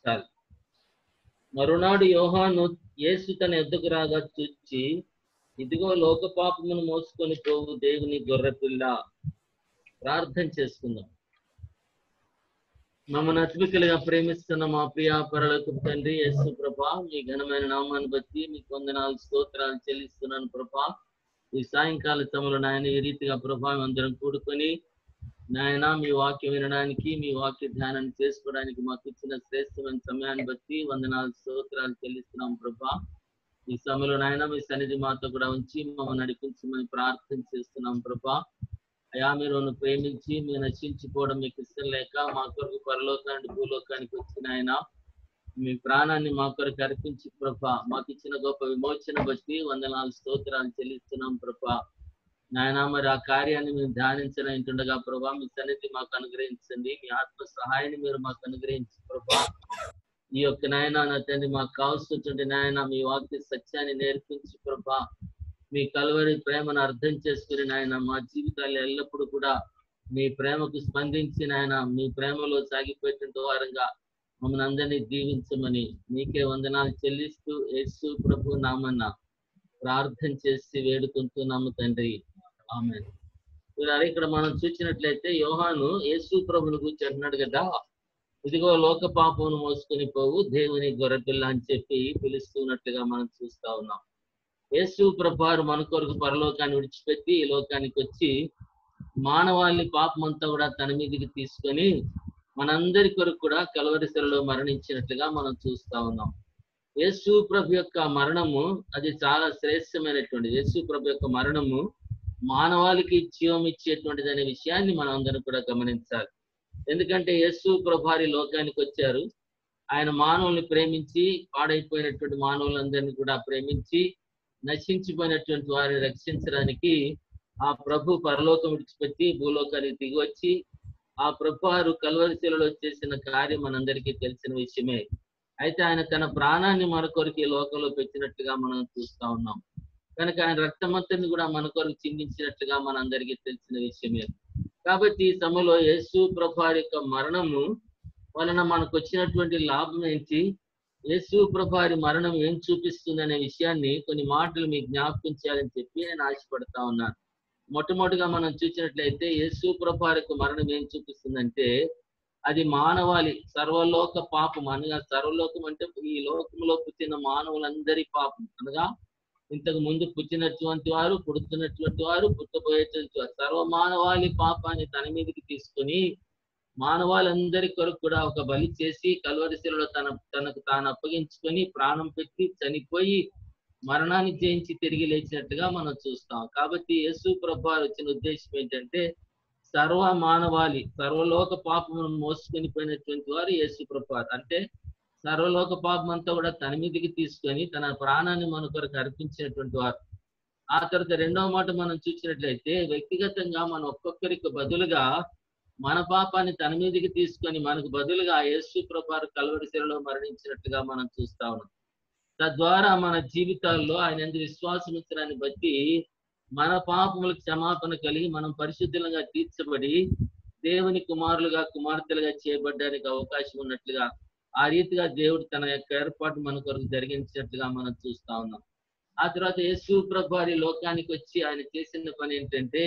గమనించాలి మరునాడు యోహాను యేసు తన ఎద్దుకు రాగా చూచి ఇదిగో లోక పాపమును మోసుకొని పోవు దేవుని గొర్రెపిల్ల ప్రార్థన చేసుకుందాం మమ్మల్ని అతిపికలుగా ప్రేమిస్తున్న మా ప్రియ పరలకు తండ్రి యేసు ప్రభా మీ ఘనమైన నామాన్ని బట్టి మీకు వందనాలు స్తోత్రాలు చెల్లిస్తున్నాను ప్రభా ఈ సాయంకాల సమయంలో నాయన ఈ రీతిగా ప్రభావం అందరం కూడుకొని నాయన మీ వాక్యం వినడానికి మీ వాక్య ధ్యానాన్ని చేసుకోవడానికి మాకు ఇచ్చిన శ్రేష్టమైన సమయాన్ని బట్టి వందనాలు స్తోత్రాలు చెల్లిస్తున్నాం ప్రభా ఈ సమయంలో నాయన మీ సన్నిధి మాతో కూడా ఉంచి మమ్మల్ని నడిపించమని ప్రార్థన చేస్తున్నాం ప్రభా అయా మీరు నన్ను ప్రేమించి మీరు నశించిపోవడం మీకు ఇష్టం లేక మా కొరకు పరలోకానికి భూలోకానికి వచ్చిన ఆయన మీ ప్రాణాన్ని మా కొరకు అర్పించి ప్రభా మాకు ఇచ్చిన గొప్ప విమోచన బట్టి వందనాలు స్తోత్రాలు చెల్లిస్తున్నాం ప్రభా నాయన మరి ఆ కార్యాన్ని మేము ధ్యానించాలంటుండగా ప్రభా మీ సన్నిధి మాకు అనుగ్రహించండి మీ ఆత్మ సహాయాన్ని మీరు మాకు అనుగ్రహించి ప్రభా ఈ యొక్క నాయన నా తండ్రి మాకు కావాల్సినటువంటి నాయన మీ వాక్య సత్యాన్ని నేర్పించి ప్రభా మీ కలవరి ప్రేమను అర్థం చేసుకుని నాయన మా జీవితాలు ఎల్లప్పుడూ కూడా మీ ప్రేమకు స్పందించి నాయన మీ ప్రేమలో సాగిపోయేటువంటి వారంగా మమ్మల్ని అందరినీ దీవించమని మీకే వందనాలు చెల్లిస్తూ యేసు ప్రభు నామన్న ప్రార్థన చేసి వేడుకుంటున్నాము తండ్రి ఆమె ఇక్కడ మనం చూసినట్లయితే యోహాను యేసు ప్రభుని గురించి అంటున్నాడు కదా ఇదిగో లోక పాపమును మోసుకొని పోవు దేవుని గొర్రెపిల్ల అని చెప్పి పిలుస్తున్నట్టుగా మనం చూస్తా ఉన్నాం యేసు ప్రభారు మన కొరకు పరలోకాన్ని విడిచిపెట్టి ఈ లోకానికి వచ్చి మానవాళి పాపం అంతా కూడా తన మీదకి తీసుకొని మనందరి కొరకు కూడా కలవరిసలలో మరణించినట్లుగా మనం చూస్తా ఉన్నాం యేసు ప్రభు యొక్క మరణము అది చాలా శ్రేష్టమైనటువంటిది యేసు ప్రభు యొక్క మరణము మానవాళికి జీవం ఇచ్చేటువంటిది అనే విషయాన్ని మనం అందరం కూడా గమనించాలి ఎందుకంటే యేసు ప్రభారి లోకానికి వచ్చారు ఆయన మానవుల్ని ప్రేమించి పాడైపోయినటువంటి మానవులందరినీ కూడా ప్రేమించి నశించిపోయినటువంటి వారిని రక్షించడానికి ఆ ప్రభు పరలోకం విడిచిపెట్టి భూలోకానికి దిగి వచ్చి ఆ ప్రభు వారు కల్వరిశిలలో చేసిన కార్యం మనందరికీ తెలిసిన విషయమే అయితే ఆయన తన ప్రాణాన్ని మన కొరకు ఈ లోకంలో పెట్టినట్టుగా మనం చూస్తా ఉన్నాం కనుక ఆయన రక్తమంతని కూడా మన కొరకు చిందించినట్టుగా మనందరికీ తెలిసిన విషయమే కాబట్టి ఈ సమయంలో యేసు ప్రభు యొక్క మరణము వలన మనకు వచ్చినటువంటి లాభం ఏంటి యేసు ప్రభారి మరణం ఏం చూపిస్తుంది అనే విషయాన్ని కొన్ని మాటలు మీకు జ్ఞాపకం చేయాలని చెప్పి నేను ఆశపడతా ఉన్నాను మొట్టమొదటిగా మనం చూసినట్లయితే యేసు ప్రభారికి మరణం ఏం చూపిస్తుందంటే అది మానవాళి సర్వలోక పాపం అనగా సర్వలోకం అంటే ఈ లోకంలో పుట్టిన మానవులందరి పాపం అనగా ఇంతకు ముందు పుట్టినటువంటి వారు పుడుతున్నటువంటి వారు పుట్టబోయేటువంటి వారు సర్వ మానవాళి పాపాన్ని తన మీదకి తీసుకొని మానవాళందరి కొరకు కూడా ఒక బలి చేసి కల్వరిశిలలో తన తనకు తాను అప్పగించుకొని ప్రాణం పెట్టి చనిపోయి మరణాన్ని జయించి తిరిగి లేచినట్టుగా మనం చూస్తాం కాబట్టి యేసు ప్రభు వచ్చిన ఉద్దేశం ఏంటంటే సర్వ మానవాళి సర్వలోక పాపమును మోసుకొని పోయినటువంటి వారు యేసు ప్రభు అంటే సర్వలోక పాపం అంతా కూడా తన మీదకి తీసుకొని తన ప్రాణాన్ని మన కొరకు అర్పించినటువంటి వారు ఆ తర్వాత రెండవ మాట మనం చూసినట్లయితే వ్యక్తిగతంగా మన ఒక్కొక్కరికి బదులుగా మన పాపాన్ని తన మీదకి తీసుకొని మనకు బదులుగా యేసు ప్రభారు కలవరిశిలలో మరణించినట్టుగా మనం చూస్తా ఉన్నాం తద్వారా మన జీవితాల్లో ఆయన ఎందుకు విశ్వాసం ఉంచడాన్ని బట్టి మన పాపములకు క్షమాపణ కలిగి మనం పరిశుద్ధులుగా తీర్చబడి దేవుని కుమారులుగా కుమార్తెలుగా చేయబడ్డానికి అవకాశం ఉన్నట్లుగా ఆ రీతిగా దేవుడు తన యొక్క ఏర్పాటు మన కొరకు జరిగించినట్లుగా మనం చూస్తా ఉన్నాం ఆ తర్వాత యేసు ప్రభారి లోకానికి వచ్చి ఆయన చేసిన పని ఏంటంటే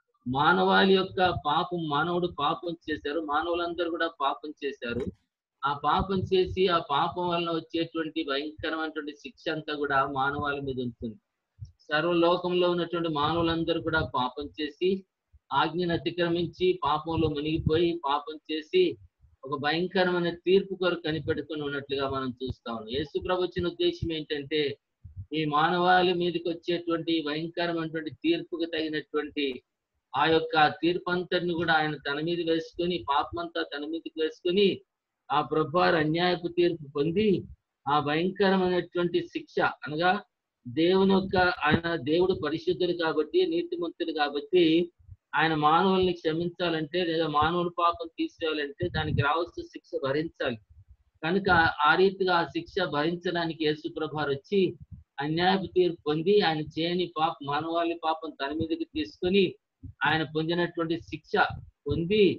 మానవాళి యొక్క పాపం మానవుడు పాపం చేశారు మానవులందరూ కూడా పాపం చేశారు ఆ పాపం చేసి ఆ పాపం వలన వచ్చేటువంటి భయంకరమైనటువంటి శిక్ష అంతా కూడా మానవాళి మీద ఉంటుంది సర్వలోకంలో ఉన్నటువంటి మానవులందరూ కూడా పాపం చేసి ఆజ్ఞను అతిక్రమించి పాపంలో మునిగిపోయి పాపం చేసి ఒక భయంకరమైన తీర్పు కొరకు కనిపెట్టుకుని ఉన్నట్లుగా మనం చూస్తా ఉన్నాం యేసు ప్రభు వచ్చిన ఉద్దేశం ఏంటంటే ఈ మానవాళి మీదకి వచ్చేటువంటి భయంకరమైనటువంటి తీర్పుకు తగినటువంటి ఆ యొక్క తీర్పు అంతటిని కూడా ఆయన తన మీద వేసుకొని పాపమంతా తన మీదకి వేసుకొని ఆ ప్రభారు అన్యాయపు తీర్పు పొంది ఆ భయంకరమైనటువంటి శిక్ష అనగా దేవుని యొక్క ఆయన దేవుడు పరిశుద్ధుడు కాబట్టి నీతిమంతుడు కాబట్టి ఆయన మానవుల్ని క్షమించాలంటే లేదా మానవుని పాపం తీసేయాలంటే దానికి రావాల్సిన శిక్ష భరించాలి కనుక ఆ రీతిగా ఆ శిక్ష భరించడానికి యేసు ప్రభారు వచ్చి అన్యాయపు తీర్పు పొంది ఆయన చేయని పాప మానవాళి పాపం తన మీదకి తీసుకొని ఆయన పొందినటువంటి శిక్ష పొంది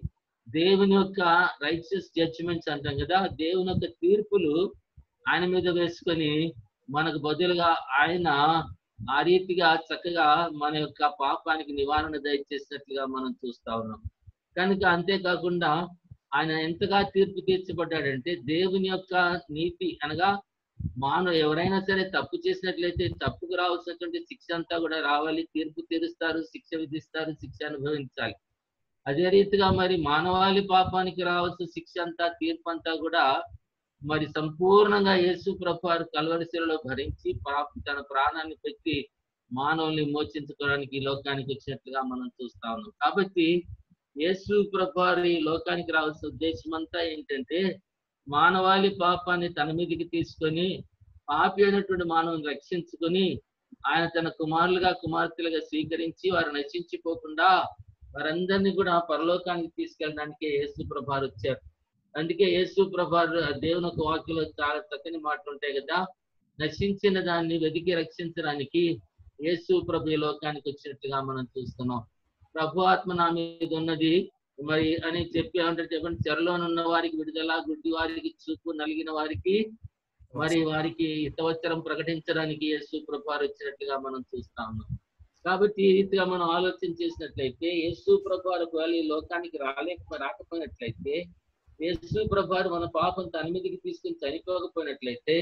దేవుని యొక్క రైచియస్ జడ్జిమెంట్స్ అంటాం కదా దేవుని యొక్క తీర్పులు ఆయన మీద వేసుకొని మనకు బదులుగా ఆయన ఆ రీతిగా చక్కగా మన యొక్క పాపానికి నివారణ దయచేసినట్లుగా మనం చూస్తా ఉన్నాం కనుక అంతేకాకుండా ఆయన ఎంతగా తీర్పు తీర్చబడ్డాడంటే దేవుని యొక్క నీతి అనగా మానవ ఎవరైనా సరే తప్పు చేసినట్లయితే తప్పుకు రావాల్సినటువంటి శిక్ష అంతా కూడా రావాలి తీర్పు తీరుస్తారు శిక్ష విధిస్తారు శిక్ష అనుభవించాలి అదే రీతిగా మరి మానవాళి పాపానికి రావాల్సిన శిక్ష అంతా తీర్పు అంతా కూడా మరి సంపూర్ణంగా యేసు ప్రభారు కలవరిశిలలో భరించి పాప తన ప్రాణాన్ని పెట్టి మానవుల్ని మోచించుకోవడానికి ఈ లోకానికి వచ్చినట్లుగా మనం చూస్తా ఉన్నాం కాబట్టి యేసు ప్రభారు ఈ లోకానికి రావాల్సిన ఉద్దేశం అంతా ఏంటంటే మానవాళి పాపాన్ని తన మీదకి తీసుకొని పాపి అయినటువంటి మానవుని రక్షించుకొని ఆయన తన కుమారులుగా కుమార్తెలుగా స్వీకరించి వారు నశించిపోకుండా వారందరినీ కూడా పరలోకానికి తీసుకెళ్ళడానికి యేసు ప్రభారు వచ్చారు అందుకే యేసు ప్రభారు దేవుని ఒక వాక్యలో చాలా చక్కని మాటలు ఉంటాయి కదా నశించిన దాన్ని వెతికి రక్షించడానికి యేసు ప్రభు ఈ లోకానికి వచ్చినట్టుగా మనం చూస్తున్నాం ప్రభు ఆత్మ నా మీద ఉన్నది మరి అని చెప్పి ఏమంటే చెప్పండి చెరలోనున్న వారికి విడుదల గుడ్డి వారికి చూపు నలిగిన వారికి మరి వారికి హితవచ్చరం ప్రకటించడానికి యేసు ప్రభారు వచ్చినట్టుగా మనం చూస్తా ఉన్నాం కాబట్టి ఈ రీతిగా మనం ఆలోచన చేసినట్లయితే యేసు ప్రభారు ఒకవేళ ఈ లోకానికి రాలేక రాకపోయినట్లయితే యేసు ప్రభారు మన పాపం తన మీదకి తీసుకుని చనిపోకపోయినట్లయితే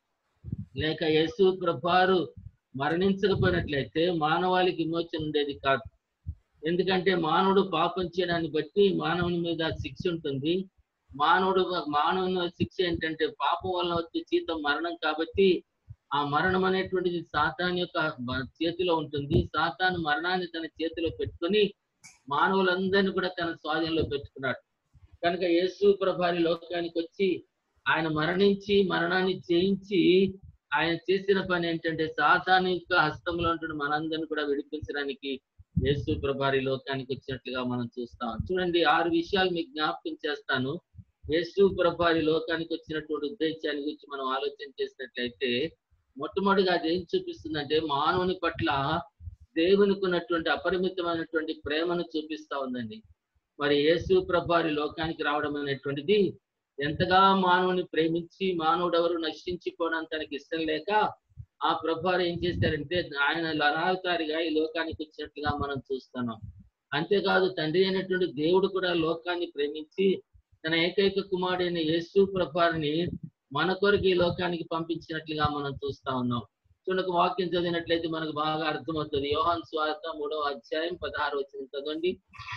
లేక యేసు ప్రభారు మరణించకపోయినట్లయితే మానవాళికి విమోచన ఉండేది కాదు ఎందుకంటే మానవుడు పాపం చేయడాన్ని బట్టి మానవుని మీద శిక్ష ఉంటుంది మానవుడు మానవుని శిక్ష ఏంటంటే పాపం వల్ల వచ్చే జీతం మరణం కాబట్టి ఆ మరణం అనేటువంటిది సాతాన్ యొక్క బ- చేతిలో ఉంటుంది సాతాను మరణాన్ని తన చేతిలో పెట్టుకొని మానవులందరినీ కూడా తన స్వాధీనంలో పెట్టుకున్నాడు కనుక యేసు ప్రభారి లోకానికి వచ్చి ఆయన మరణించి మరణాన్ని జయించి ఆయన చేసిన పని ఏంటంటే సాతాను యొక్క హస్తంలో ఉంటున్న మనందరిని కూడా విడిపించడానికి యేసు ప్రభారి లోకానికి వచ్చినట్లుగా మనం చూస్తాం చూడండి ఆరు విషయాలు మీకు జ్ఞాపకం చేస్తాను యేసు ప్రభారి లోకానికి వచ్చినటువంటి ఉద్దేశాన్ని గురించి మనం ఆలోచన చేసినట్లయితే మొట్టమొదటిగా అది ఏం చూపిస్తుందంటే మానవుని పట్ల దేవునికి ఉన్నటువంటి అపరిమితమైనటువంటి ప్రేమను చూపిస్తా ఉందండి మరి యేసు ప్రభారి లోకానికి రావడం అనేటువంటిది ఎంతగా మానవుని ప్రేమించి మానవుడు ఎవరు నశించిపోవడానికి తనకి ఇష్టం లేక ఆ ప్రభారు ఏం చేశారంటే ఆయన లనావతారిగా ఈ లోకానికి వచ్చినట్లుగా మనం చూస్తున్నాం అంతేకాదు తండ్రి అయినటువంటి దేవుడు కూడా లోకాన్ని ప్రేమించి తన ఏకైక కుమారుడైన యేసు ప్రభారిని మన కొరకు ఈ లోకానికి పంపించినట్లుగా మనం చూస్తా ఉన్నాం చూడక వాక్యం చదివినట్లయితే మనకు బాగా అర్థమవుతుంది యోహాన్ స్వార్థ మూడవ అధ్యాయం పదహారు వచ్చిన చదవండి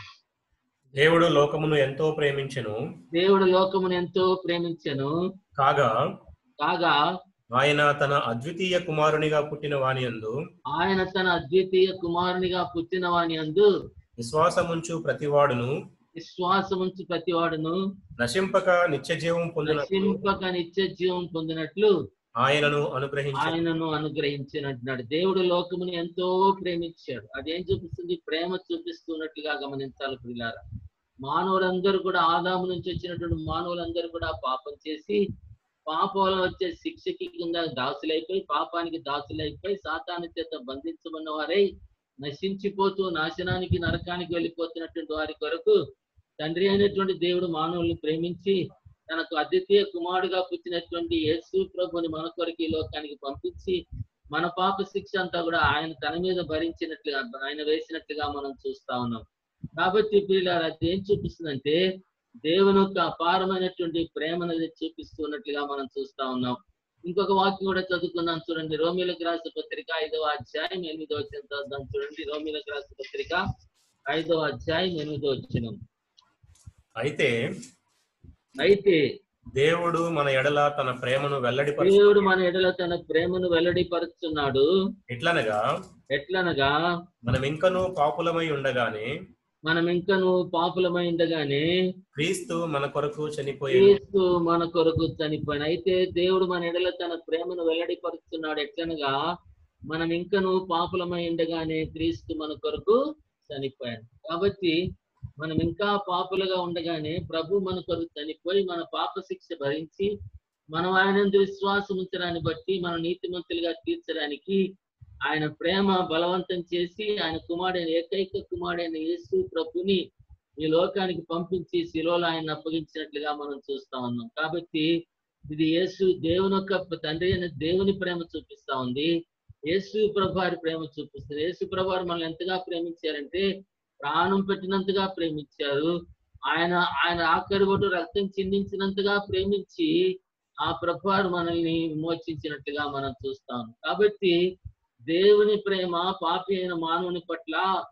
దేవుడు లోకమును ఎంతో ప్రేమించెను దేవుడు లోకమును ఎంతో ప్రేమించెను కాగా కాగా ఆయన తన అద్వితీయ కుమారునిగా పుట్టిన వానియందు ఆయన తన అద్వితీయ కుమారునిగా పుట్టిన వాని అందు విశ్వాసముంచు ప్రతివాడును విశ్వాసముంచి ప్రతివాడును నశింపక నిత్యజీవం పొందినట్లు నశింపక నిత్య జీవం పొందినట్లు ఆయనను అనుగ్రహించాడు ఆయనను అనుగ్రహించినట్టున్నాడు దేవుడు లోకముని ఎంతో ప్రేమించాడు అదేం చూపిస్తుంది ప్రేమ చూపిస్తున్నట్లుగా గమనించాలి పిల్లారా మానవులందరూ కూడా ఆదాము నుంచి వచ్చినటువంటి మానవులందరూ కూడా పాపం చేసి పాపం వల్ల వచ్చే శిక్షకి కింద దాసులైపోయి పాపానికి దాసులైపోయి సాతాను చేత బంధించబడిన వారై నశించిపోతూ నాశనానికి నరకానికి వెళ్ళిపోతున్నటువంటి వారి కొరకు తండ్రి అయినటువంటి దేవుడు మానవుల్ని ప్రేమించి తనకు అద్వితీయ కుమారుడుగా పుట్టినటువంటి యేసు ప్రభుని మన కొరకు ఈ లోకానికి పంపించి మన పాప శిక్ష అంతా కూడా ఆయన తన మీద భరించినట్లుగా ఆయన వేసినట్లుగా మనం చూస్తా ఉన్నాం కాబట్టి పిల్లలు అది ఏం చూపిస్తుందంటే దేవుని యొక్క అపారమైనటువంటి ప్రేమను అది చూపిస్తున్నట్లుగా మనం చూస్తా ఉన్నాం ఇంకొక వాక్యం కూడా చదువుకున్నాం చూడండి రోమిలకు రాసిన పత్రిక ఐదవ అధ్యాయం ఎనిమిదో వచ్చిన చదువుదాం చూడండి రోమిలకు రాసిన పత్రిక ఐదవ అధ్యాయం ఎనిమిదో వచ్చిన అయితే అయితే దేవుడు మన ఎడల తన ప్రేమను వెల్లడిపరచు దేవుడు మన ఎడల తన ప్రేమను వెల్లడిపరుచున్నాడు ఎట్లనగా ఎట్లనగా మనం ఇంకనూ పాపులమై ఉండగానే మనం ఇంకను పాపులమై ఉండగానే క్రీస్తు మన కొరకు చనిపోయాడు క్రీస్తు మన కొరకు చనిపోయిన అయితే దేవుడు మన ఎడల తన ప్రేమను వెల్లడిపరుస్తున్నాడు ఎట్లనగా మనం ఇంకను పాపులమై ఉండగానే క్రీస్తు మన కొరకు చనిపోయాడు కాబట్టి మనం ఇంకా పాపులుగా ఉండగానే ప్రభు మన కొరకు చనిపోయి మన పాప శిక్ష భరించి మనం ఆయన విశ్వాసం ఉంచడాన్ని బట్టి మన నీతిమంతులుగా తీర్చడానికి ఆయన ప్రేమ బలవంతం చేసి ఆయన కుమారుడైన ఏకైక కుమారుడైన యేసు ప్రభుని ఈ లోకానికి పంపించి శిలోలో ఆయన అప్పగించినట్లుగా మనం చూస్తా ఉన్నాం కాబట్టి ఇది యేసు దేవుని యొక్క తండ్రి అనే దేవుని ప్రేమ చూపిస్తా ఉంది యేసు ప్రభారి ప్రేమ చూపిస్తుంది యేసు ప్రభారు మనల్ని ఎంతగా ప్రేమించారంటే ప్రాణం పెట్టినంతగా ప్రేమించారు ఆయన ఆయన ఆఖరి ఒడ్డు రక్తం చిందించినంతగా ప్రేమించి ఆ ప్రభారు మనల్ని విమోచించినట్లుగా మనం చూస్తాం కాబట్టి దేవుని ప్రేమ పాపి అయిన మానవుని పట్ల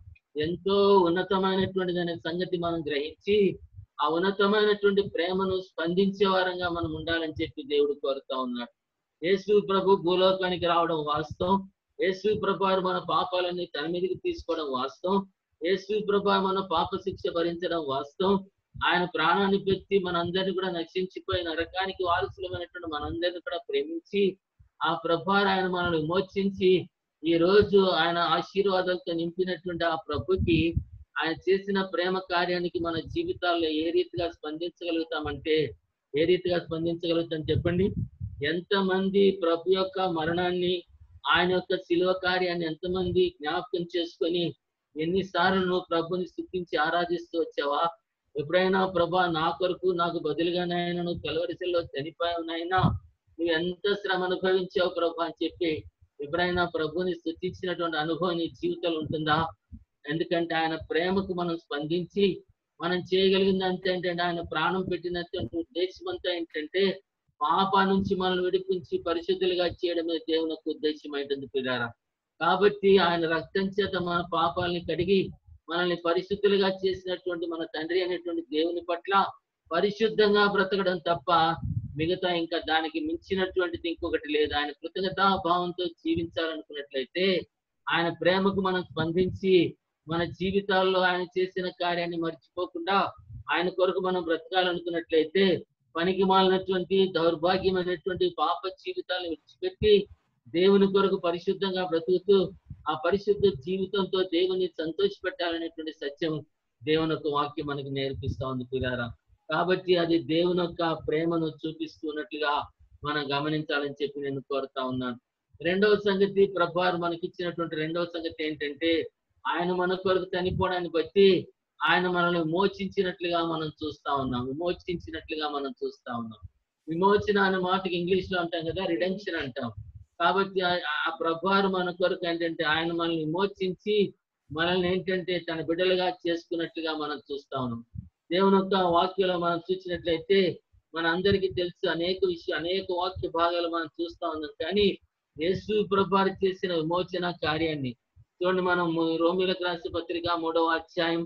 ఎంతో ఉన్నతమైనటువంటిది అనే సంగతి మనం గ్రహించి ఆ ఉన్నతమైనటువంటి ప్రేమను స్పందించే వారంగా మనం ఉండాలని చెప్పి దేవుడు కోరుతా ఉన్నాడు యేసు ప్రభు భూలోకానికి రావడం వాస్తవం యేసు ప్రభు మన పాపాలన్నీ తన మీదకి తీసుకోవడం వాస్తవం యేసు ప్రభు మన పాప శిక్ష భరించడం వాస్తవం ఆయన ప్రాణాన్ని పెట్టి మనందరినీ కూడా నశించిపోయి నరకానికి వారసులమైనటువంటి మనందరినీ కూడా ప్రేమించి ఆ ప్రభారు ఆయన మనల్ని విమోచించి ఈ రోజు ఆయన ఆశీర్వాదాలతో నింపినటువంటి ఆ ప్రభుకి ఆయన చేసిన ప్రేమ కార్యానికి మన జీవితాల్లో ఏ రీతిగా స్పందించగలుగుతామంటే ఏ రీతిగా స్పందించగలుగుతాం చెప్పండి ఎంతమంది ప్రభు యొక్క మరణాన్ని ఆయన యొక్క శిలువ కార్యాన్ని ఎంతమంది జ్ఞాపకం చేసుకొని ఎన్నిసార్లు నువ్వు ప్రభుని స్థుతించి ఆరాధిస్తూ వచ్చావా ఎప్పుడైనా ప్రభా నా కొరకు నాకు బదులుగానైనా నువ్వు కలవరిసెల్లో చనిపోయావు నాయనా నువ్వు ఎంత శ్రమ అనుభవించావు ప్రభా అని చెప్పి ఎప్పుడైనా ప్రభుని స్థుతించినటువంటి అనుభవం నీ జీవితంలో ఉంటుందా ఎందుకంటే ఆయన ప్రేమకు మనం స్పందించి మనం చేయగలిగిందంటే ఏంటంటే ఆయన ప్రాణం పెట్టినటువంటి ఉద్దేశం అంతా ఏంటంటే పాప నుంచి మనల్ని విడిపించి పరిశుద్ధులుగా చేయడమే దేవుని యొక్క ఉద్దేశం ఏంటుంది పిల్లారా కాబట్టి ఆయన రక్తం చేత మన పాపాలని కడిగి మనల్ని పరిశుద్ధులుగా చేసినటువంటి మన తండ్రి అనేటువంటి దేవుని పట్ల పరిశుద్ధంగా బ్రతకడం తప్ప మిగతా ఇంకా దానికి మించినటువంటిది ఇంకొకటి లేదు ఆయన కృతజ్ఞతా భావంతో జీవించాలనుకున్నట్లయితే ఆయన ప్రేమకు మనం స్పందించి మన జీవితాల్లో ఆయన చేసిన కార్యాన్ని మర్చిపోకుండా ఆయన కొరకు మనం బ్రతకాలనుకున్నట్లయితే పనికి మాలినటువంటి దౌర్భాగ్యమైనటువంటి పాప జీవితాలను విడిచిపెట్టి దేవుని కొరకు పరిశుద్ధంగా బ్రతుకుతూ ఆ పరిశుద్ధ జీవితంతో దేవుని సంతోషపెట్టాలనేటువంటి సత్యం దేవుని యొక్క వాక్యం మనకి నేర్పిస్తా ఉంది పిల్లారా కాబట్టి అది దేవుని యొక్క ప్రేమను చూపిస్తున్నట్లుగా మనం గమనించాలని చెప్పి నేను కోరుతా ఉన్నాను రెండవ సంగతి ప్రభారు మనకిచ్చినటువంటి రెండవ సంగతి ఏంటంటే ఆయన మన కొరకు చనిపోవడాన్ని బట్టి ఆయన మనల్ని విమోచించినట్లుగా మనం చూస్తా ఉన్నాం విమోచించినట్లుగా మనం చూస్తా ఉన్నాం విమోచన అనే మాటకి ఇంగ్లీష్ లో అంటాం కదా రిడెంక్షన్ అంటాం కాబట్టి ఆ- ఆ ప్రభారు మన కొరకు ఏంటంటే ఆయన మనల్ని విమోచించి మనల్ని ఏంటంటే తన బిడ్డలుగా చేసుకున్నట్లుగా మనం చూస్తా ఉన్నాం దేవుని యొక్క వాక్యంలో మనం చూసినట్లయితే మన అందరికీ తెలుసు అనేక విషయం అనేక వాక్య భాగాలు మనం చూస్తా ఉన్నాం కానీ యేసు ప్రభారు చేసిన విమోచన కార్యాన్ని చూడండి మనం రోమిలకు రాసిన పత్రిక మూడవ అధ్యాయం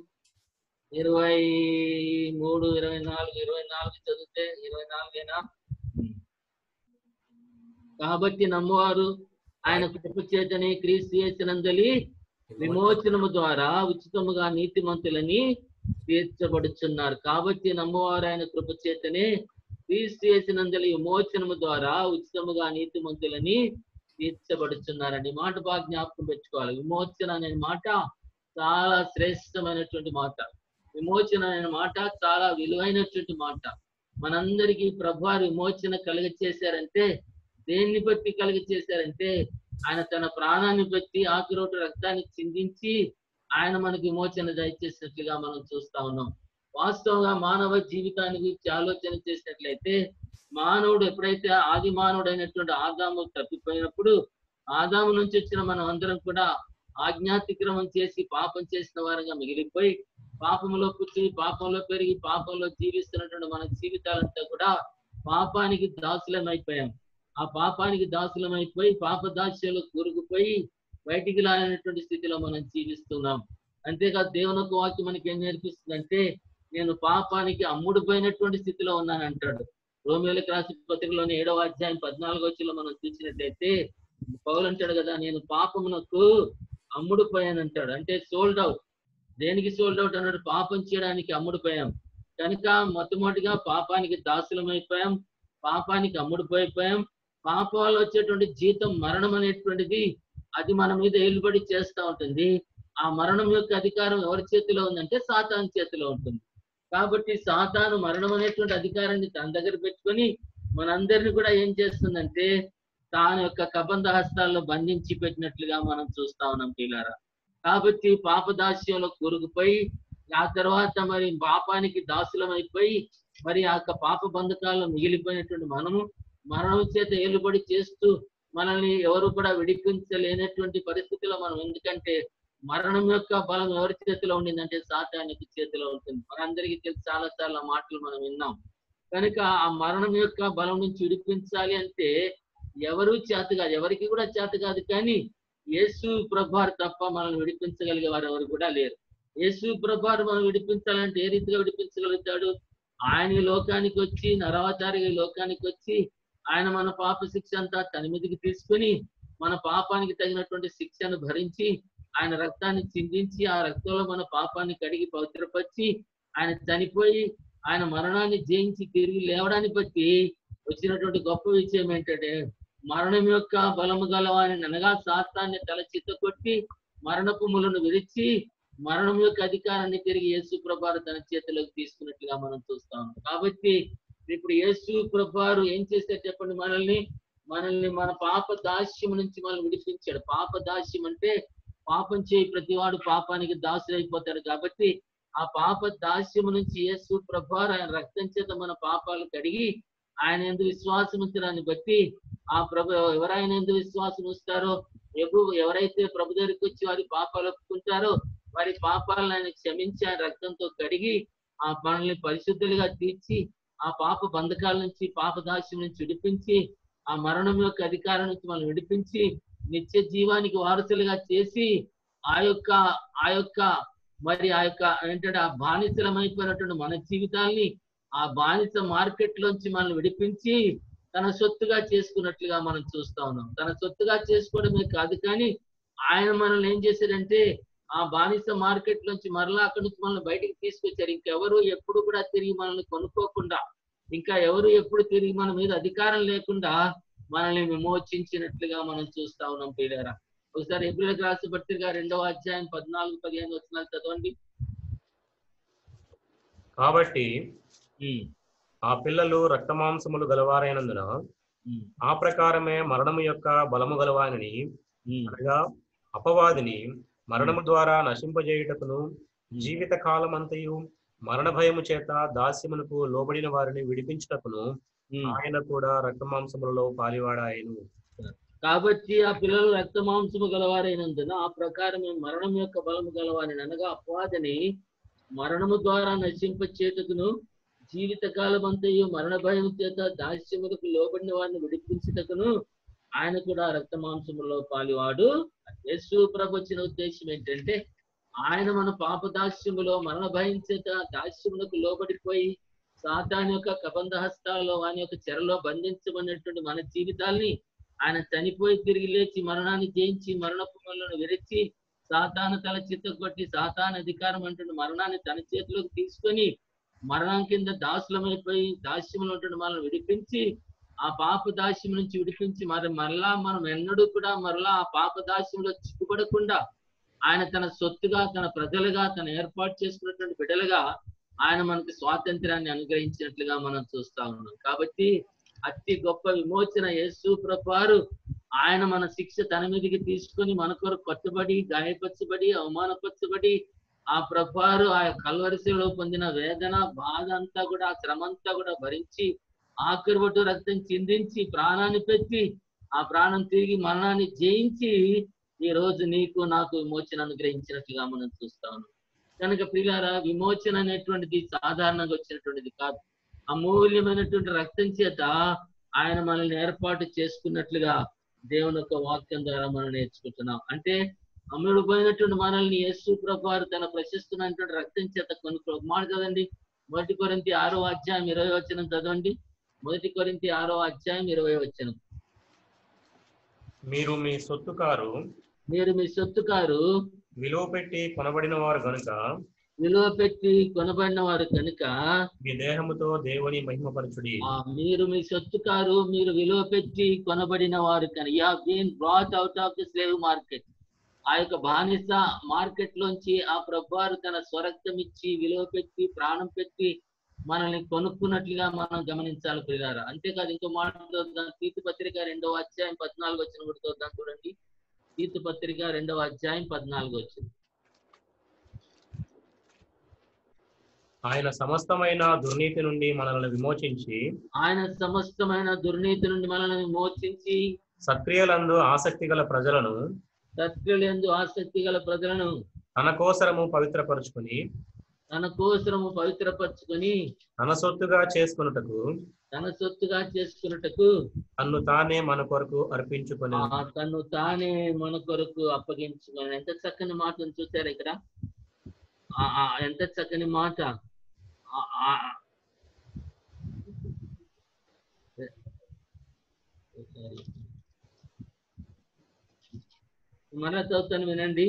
ఇరవై మూడు ఇరవై నాలుగు ఇరవై నాలుగు చదివితే ఇరవై నాలుగేనా కాబట్టి నమ్మవారు ఆయన కృప చేతని క్రీస్తు చేసినందలి విమోచనము ద్వారా ఉచితముగా నీతిమంతులని తీర్చబడుచున్నారు కాబట్టి నమ్మవారు ఆయన కృప చేతనే క్రీస్తు చేసినందలి విమోచనము ద్వారా ఉచితముగా నీతిమంతులని తీర్చబడుచున్నారండి ఈ మాట బాగా జ్ఞాపకం పెట్టుకోవాలి విమోచన అనే మాట చాలా శ్రేష్టమైనటువంటి మాట విమోచన అనే మాట చాలా విలువైనటువంటి మాట మనందరికీ ప్రభువారు విమోచన కలుగ చేశారంటే దేన్ని బట్టి కలుగ చేశారంటే ఆయన తన ప్రాణాన్ని బట్టి ఆకురోటు రక్తాన్ని చిందించి ఆయన మనకి విమోచన దయచేసినట్లుగా మనం చూస్తా ఉన్నాం వాస్తవంగా మానవ జీవితాన్ని గురించి ఆలోచన చేసినట్లయితే మానవుడు ఎప్పుడైతే ఆది మానవుడు అయినటువంటి ఆదాము తప్పిపోయినప్పుడు ఆదాము నుంచి వచ్చిన మనం అందరం కూడా ఆజ్ఞాతిక్రమం చేసి పాపం చేసిన వారంగా మిగిలిపోయి పాపంలో పుట్టి పాపంలో పెరిగి పాపంలో జీవిస్తున్నటువంటి మన జీవితాలంతా కూడా పాపానికి దాసులమైపోయాం ఆ పాపానికి దాసులమైపోయి పాప దాస్యంలో కూరుకుపోయి బయటికి రానటువంటి స్థితిలో మనం జీవిస్తున్నాం అంతేకాదు దేవుని యొక్క వాక్యం మనకి ఏం నేర్పిస్తుందంటే నేను పాపానికి అమ్ముడుపోయినటువంటి స్థితిలో ఉన్నాను అంటాడు రోమియోలకు రాసి పత్రికలోని ఏడవ అధ్యాయం పద్నాలుగో వచ్చిలో మనం చూసినట్లయితే పౌలు అంటాడు కదా నేను పాపమునకు అమ్ముడుపోయాను అంటాడు అంటే సోల్డ్ అవుట్ దేనికి సోల్డ్ అవుట్ అన్నాడు పాపం చేయడానికి అమ్ముడుపోయాం కనుక మొట్టమొదటిగా పాపానికి దాసులమైపోయాం పాపానికి అమ్ముడుపోయిపోయాం పాపాలు వచ్చేటువంటి జీతం మరణం అనేటువంటిది అది మన మీద ఏలుబడి చేస్తూ ఉంటుంది ఆ మరణం యొక్క అధికారం ఎవరి చేతిలో ఉందంటే సాతాను చేతిలో ఉంటుంది కాబట్టి సాతాను మరణం అనేటువంటి అధికారాన్ని తన దగ్గర పెట్టుకొని మనందరిని కూడా ఏం చేస్తుందంటే తాను యొక్క కబంధ హస్తాల్లో బంధించి పెట్టినట్లుగా మనం చూస్తా ఉన్నాం పిల్లారా కాబట్టి పాపదాస్యంలో కూరుకుపోయి ఆ తర్వాత మరి పాపానికి దాసులం అయిపోయి మరి ఆ యొక్క పాప బంధకాల్లో మిగిలిపోయినటువంటి మనము మరణం చేత ఏలుబడి చేస్తూ మనల్ని ఎవరు కూడా విడిపించలేనటువంటి పరిస్థితిలో మనం ఎందుకంటే మరణం యొక్క బలం ఎవరి చేతిలో ఉండిందంటే సాతానికి చేతిలో ఉంటుంది మనందరికీ తెలిసి చాలా చాలా మాటలు మనం విన్నాం కనుక ఆ మరణం యొక్క బలం నుంచి విడిపించాలి అంటే ఎవరు చేత కాదు ఎవరికి కూడా చేత కాదు కానీ యేసు ప్రభారు తప్ప మనల్ని విడిపించగలిగే వారు ఎవరు కూడా లేరు యేసు ప్రభారు మనం విడిపించాలంటే ఏ రీతిగా విడిపించగలుగుతాడు ఆయన ఈ లోకానికి వచ్చి నరవతారిగా ఈ లోకానికి వచ్చి ఆయన మన పాప శిక్ష అంతా తన మీదకి తీసుకొని మన పాపానికి తగినటువంటి శిక్షను భరించి ఆయన రక్తాన్ని చిందించి ఆ రక్తంలో మన పాపాన్ని కడిగి పవిత్రపరిచి ఆయన చనిపోయి ఆయన మరణాన్ని జయించి తిరిగి లేవడాన్ని బట్టి వచ్చినటువంటి గొప్ప విషయం ఏంటంటే మరణం యొక్క బలము గలవాని అనగా శాస్త్రాన్ని తల చిత్త కొట్టి మరణపు ములను విరిచి మరణం యొక్క అధికారాన్ని తిరిగి యేసు ప్రభారు తన చేతిలోకి తీసుకున్నట్లుగా మనం చూస్తాం కాబట్టి ఇప్పుడు యేసు ప్రభారు ఏం చేశారు చెప్పండి మనల్ని మనల్ని మన పాప దాస్యం నుంచి మనల్ని విడిపించాడు పాప దాస్యం అంటే పాపం చేయి ప్రతివాడు పాపానికి దాసులైపోతాడు కాబట్టి ఆ పాప దాస్యం నుంచి యేసు ప్రభారు ఆయన రక్తం చేత మన పాపాలు కడిగి ఆయన ఎందు విశ్వాసం ఉంచడాన్ని బట్టి ఆ ప్రభు ఎవరైనా ఎందు విశ్వాసం ఉంచుతారో ప్రభు ఎవరైతే ప్రభు దగ్గరికి వచ్చి వారి పాపాలు ఒప్పుకుంటారో వారి పాపాలను ఆయన క్షమించి ఆయన రక్తంతో కడిగి ఆ మనల్ని పరిశుద్ధులుగా తీర్చి ఆ పాప బంధకాల నుంచి పాప దాస్యం నుంచి విడిపించి ఆ మరణం యొక్క అధికారం నుంచి మనం విడిపించి నిత్య జీవానికి వారసులుగా చేసి ఆ యొక్క ఆ యొక్క మరి ఆ యొక్క ఏంటంటే ఆ బానిసలమైపోయినటువంటి మన జీవితాల్ని ఆ బానిస మార్కెట్ లోంచి మనల్ని విడిపించి తన సొత్తుగా చేసుకున్నట్లుగా మనం చూస్తా ఉన్నాం తన సొత్తుగా చేసుకోవడమే కాదు కానీ ఆయన మనల్ని ఏం చేశాడంటే ఆ బానిస మార్కెట్ నుంచి మరలా అక్కడి నుంచి మనల్ని బయటికి తీసుకొచ్చారు ఇంకెవరు ఎప్పుడు కూడా తిరిగి మనల్ని కొనుక్కోకుండా ఇంకా ఎవరు ఎప్పుడు తిరిగి మన మీద అధికారం లేకుండా మనల్ని విమోచించినట్లుగా మనం చూస్తా ఉన్నాం పీడారా ఒకసారి ఏప్రిల్ రాసి పత్రిక రెండవ అధ్యాయం పద్నాలుగు పదిహేను వచ్చిన చదవండి కాబట్టి ఉమ్, ఆ పిల్లలు రక్తమాంసములు గలవారైనందున ఉమ్, ఆ ప్రకారమే మరణము యొక్క బలము గలవానిని ఉమ్, అనగా అపవాదిని మరణము ద్వారా నశింపజేయుటకును జీవిత కాలమంతయు మరణ భయము చేత దాస్యమునకు లోబడిన వారిని విడిపించుటకును ఉమ్. ఆయన కూడా రక్తమాంసములలో పాలివాడాయను కాబట్టి ఆ పిల్లలు రక్త మాంసము గలవారైనందున ఆ ప్రకారం మరణం యొక్క బలము గలవారిని అనగా అపవాదిని మరణము ద్వారా నశింప చేతుకును జీవిత కాలమంతయు మరణ భయం చేత దాస్యములకు లోబడిన వారిని విడిపించుటకును ఆయన కూడా రక్త మాంసములో పాలివాడు యేసు ప్రభు వచ్చిన ఉద్దేశం ఏంటంటే ఆయన మన పాప దాస్యములో మరణ భయం చేత దాస్యములకు లోబడిపోయి సాతాన్ యొక్క కబంధ హస్తాల్లో వాని యొక్క చెరలో బంధించబడినటువంటి మన జీవితాల్ని ఆయన చనిపోయి తిరిగి లేచి మరణాన్ని జయించి మరణపు మనలను విరిచి సాతాను తల చిత్త కొట్టి సాతాను అధికారం అంటున్న మరణాన్ని తన చేతిలోకి తీసుకొని మరణం కింద దాసులమైపోయి దాస్యంలో ఉంటున్న మనల్ని విడిపించి ఆ పాప దాస్యం నుంచి విడిపించి మరి మరలా మనం ఎన్నడూ కూడా మరలా ఆ పాప దాస్యంలో చిక్కుపడకుండా ఆయన తన సొత్తుగా తన ప్రజలుగా తన ఏర్పాటు చేసుకున్నటువంటి బిడ్డలుగా ఆయన మనకి స్వాతంత్రాన్ని అనుగ్రహించినట్లుగా మనం చూస్తా ఉన్నాం కాబట్టి అతి గొప్ప విమోచన యేసు ప్రభారు ఆయన మన శిక్ష తన మీదకి తీసుకొని మన కొరకు కట్టుబడి గాయపరచబడి అవమానపరచబడి ఆ ప్రభారు ఆ కల్వరిశలో పొందిన వేదన బాధ అంతా కూడా ఆ శ్రమ అంతా కూడా భరించి ఆఖరి ఒట్టు రక్తం చిందించి ప్రాణాన్ని పెట్టి ఆ ప్రాణం తిరిగి మరణాన్ని జయించి ఈ రోజు నీకు నాకు విమోచన అనుగ్రహించినట్లుగా మనం చూస్తా ఉన్నాం కనుక ప్రియులారా విమోచన అనేటువంటిది సాధారణంగా వచ్చినటువంటిది కాదు అమూల్యమైనటువంటి రక్తం చేత ఆయన మనల్ని ఏర్పాటు చేసుకున్నట్లుగా దేవుని యొక్క వాక్యం ద్వారా మనం నేర్చుకుంటున్నాం అంటే అమ్ముడు పోయినటువంటి మనల్ని యేసు ప్రభారు తన ప్రశస్తున్నటువంటి రక్తం చేత కొనుక్కో మాట చదవండి మొదటి కొరింతి ఆరో అధ్యాయం ఇరవై వచనం చదవండి మొదటి కొరింతి ఆరో అధ్యాయం ఇరవై వచనం మీరు మీ సొత్తు కారు మీరు మీ సొత్తుకారు విలువ పెట్టి కొనబడిన వారు గనుక విలువ పెట్టి కొనబడిన వారు కనుక మీ దేహముతో దేవుని మహిమపరచుడి ఆ మీరు మీ సొత్తుకారు మీరు విలువ పెట్టి కొనబడిన వారు కనుక you been brought out of the slave market ఆ యొక్క బానిస మార్కెట్ లోంచి ఆ ప్రభువారు తన స్వరక్తం ఇచ్చి విలువ పెట్టి ప్రాణం పెట్టి మనల్ని కొనుక్కున్నట్లుగా మనం గమనించాలి పిల్లారా అంతేకాదు ఇంకో మాట చూద్దాం తీతు పత్రిక రెండవ అధ్యాయం పద్నాలుగు వచ్చిన కూడా చూద్దాం చూడండి తీతు పత్రిక రెండవ అధ్యాయం పద్నాలుగు వచ్చింది ఆయన సమస్తమైన దుర్నీతి నుండి మనల్ని విమోచించి ఆయన సమస్తమైన దుర్నీతి నుండి మనల్ని మోచించి సక్రియలందు ఆసక్తి గల ప్రజలను సత్క్రియలందు ఆసక్తి గల ప్రజలను తన కోసరము పవిత్రపరుచుకుని తన కోసరము పవిత్రపరచుకొని తన సొత్తుగా చేసుకొనుటకు తన సొత్తుగా చేసుకున్నటకు తన్ను తానే మన కొరకు అర్పించుకొని ఆ తను తానే మన కొరకు అప్పగించుకొని ఎంత చక్కని మాటను చూశారు ఇక్కడ ఆ ఆ ఎంత చక్కని మాట ఆ ఆ మన చదువుతాను వినండి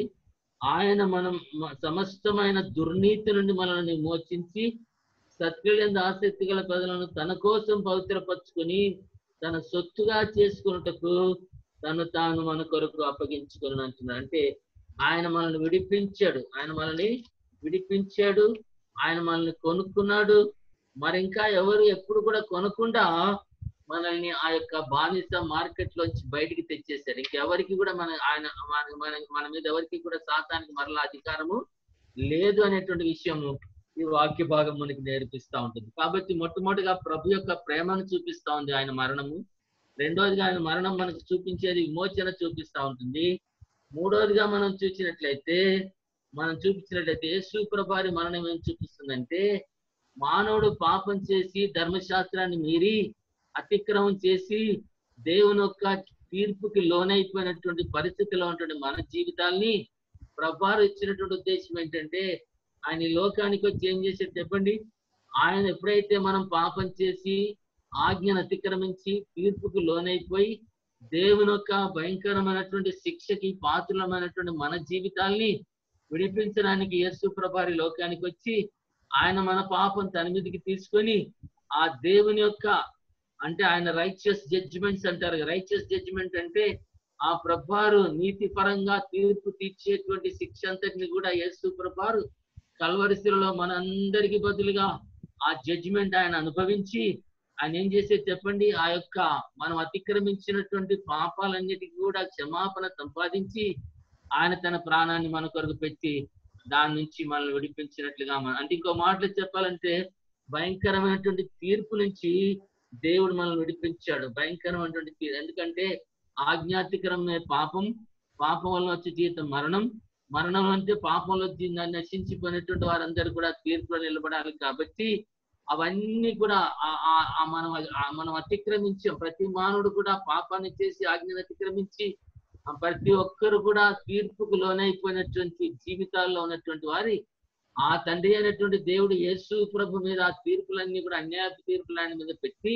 ఆయన మనం మ- సమస్తమైన దుర్నీతి నుండి మనల్ని మోచించి సత్క్రియలందు ఆసక్తి గల ప్రజలను తన కోసం పవిత్రపరచుకొని తన సొత్తుగా చేసుకున్నటకు తను తాను మన కొరకు అప్పగించుకొని అంటున్నాడు అంటే ఆయన మనల్ని విడిపించాడు ఆయన మనల్ని విడిపించాడు ఆయన మనల్ని కొనుక్కున్నాడు మరి ఇంకా ఎవరు ఎప్పుడు కూడా కొనకుండా మనల్ని ఆ యొక్క బానిస మార్కెట్ లోంచి బయటికి తెచ్చేశారు ఇంకెవరికి కూడా మన ఆయన మన- మన మన మీద ఎవరికి కూడా సాతానికి మరలా అధికారము లేదు అనేటువంటి విషయము ఈ వాక్య భాగం మనకి నేర్పిస్తా ఉంటుంది కాబట్టి మొట్టమొదటిగా ప్రభు యొక్క ప్రేమను చూపిస్తా ఉంది ఆయన మరణము రెండోదిగా ఆయన మరణం మనకు చూపించేది విమోచన చూపిస్తా ఉంటుంది మూడోదిగా మనం చూసినట్లయితే మనం చూపించినట్లయితే యేసు ప్రభారి మరణం ఏం చూపిస్తుందంటే మానవుడు పాపం చేసి ధర్మశాస్త్రాన్ని మీరి అతిక్రమం చేసి దేవుని యొక్క తీర్పుకి లోనైపోయినటువంటి పరిస్థితిలో ఉన్నటువంటి మన జీవితాల్ని ప్రభారు ఇచ్చినటువంటి ఉద్దేశం ఏంటంటే ఆయన ఈ లోకానికి వచ్చి ఏం చేశాడు చెప్పండి ఆయన ఎప్పుడైతే మనం పాపం చేసి ఆజ్ఞను అతిక్రమించి తీర్పుకు లోనైపోయి దేవుని యొక్క భయంకరమైనటువంటి శిక్షకి పాత్రలమైనటువంటి మన జీవితాల్ని విడిపించడానికి యేసు ప్రభారి లోకానికి వచ్చి ఆయన మన పాపం తన మీదకి తీసుకొని ఆ దేవుని యొక్క అంటే ఆయన రైచియస్ జడ్జిమెంట్స్ అంటారు రైచియస్ జడ్జిమెంట్ అంటే ఆ ప్రభారు నీతి పరంగా తీర్పు తీర్చేటువంటి శిక్ష అంతటిని కూడా యేసు ప్రభారు కల్వరిశిలో మనందరికి బదులుగా ఆ జడ్జిమెంట్ ఆయన అనుభవించి ఆయన ఏం చేసేది చెప్పండి ఆ యొక్క మనం అతిక్రమించినటువంటి పాపాలన్నిటికీ కూడా క్షమాపణ సంపాదించి ఆయన తన ప్రాణాన్ని మన కొరకు పెట్టి దాని నుంచి మనల్ని విడిపించినట్లుగా మన అంటే ఇంకో మాటలు చెప్పాలంటే భయంకరమైనటువంటి తీర్పు నుంచి దేవుడు మనల్ని విడిపించాడు భయంకరమైనటువంటి తీర్పు ఎందుకంటే ఆజ్ఞాతికరమైన పాపం పాపం వల్ల వచ్చే జీవితం మరణం మరణం అంటే పాపంలో జీ- నశించిపోయినటువంటి వారందరూ కూడా తీర్పులో నిలబడాలి కాబట్టి అవన్నీ కూడా ఆ- ఆ- ఆ మనం ఆ మనం అతిక్రమించాం ప్రతి మానవుడు కూడా పాపాన్ని చేసి ఆజ్ఞను అతిక్రమించి ఆ ప్రతి ఒక్కరు కూడా తీర్పుకు లోనైపోయినటువంటి జీవితాల్లో ఉన్నటువంటి వారి ఆ తండ్రి అయినటువంటి దేవుడు యేసు ప్రభు మీద ఆ తీర్పులన్నీ కూడా అన్యాయ తీర్పులు ఆయన మీద పెట్టి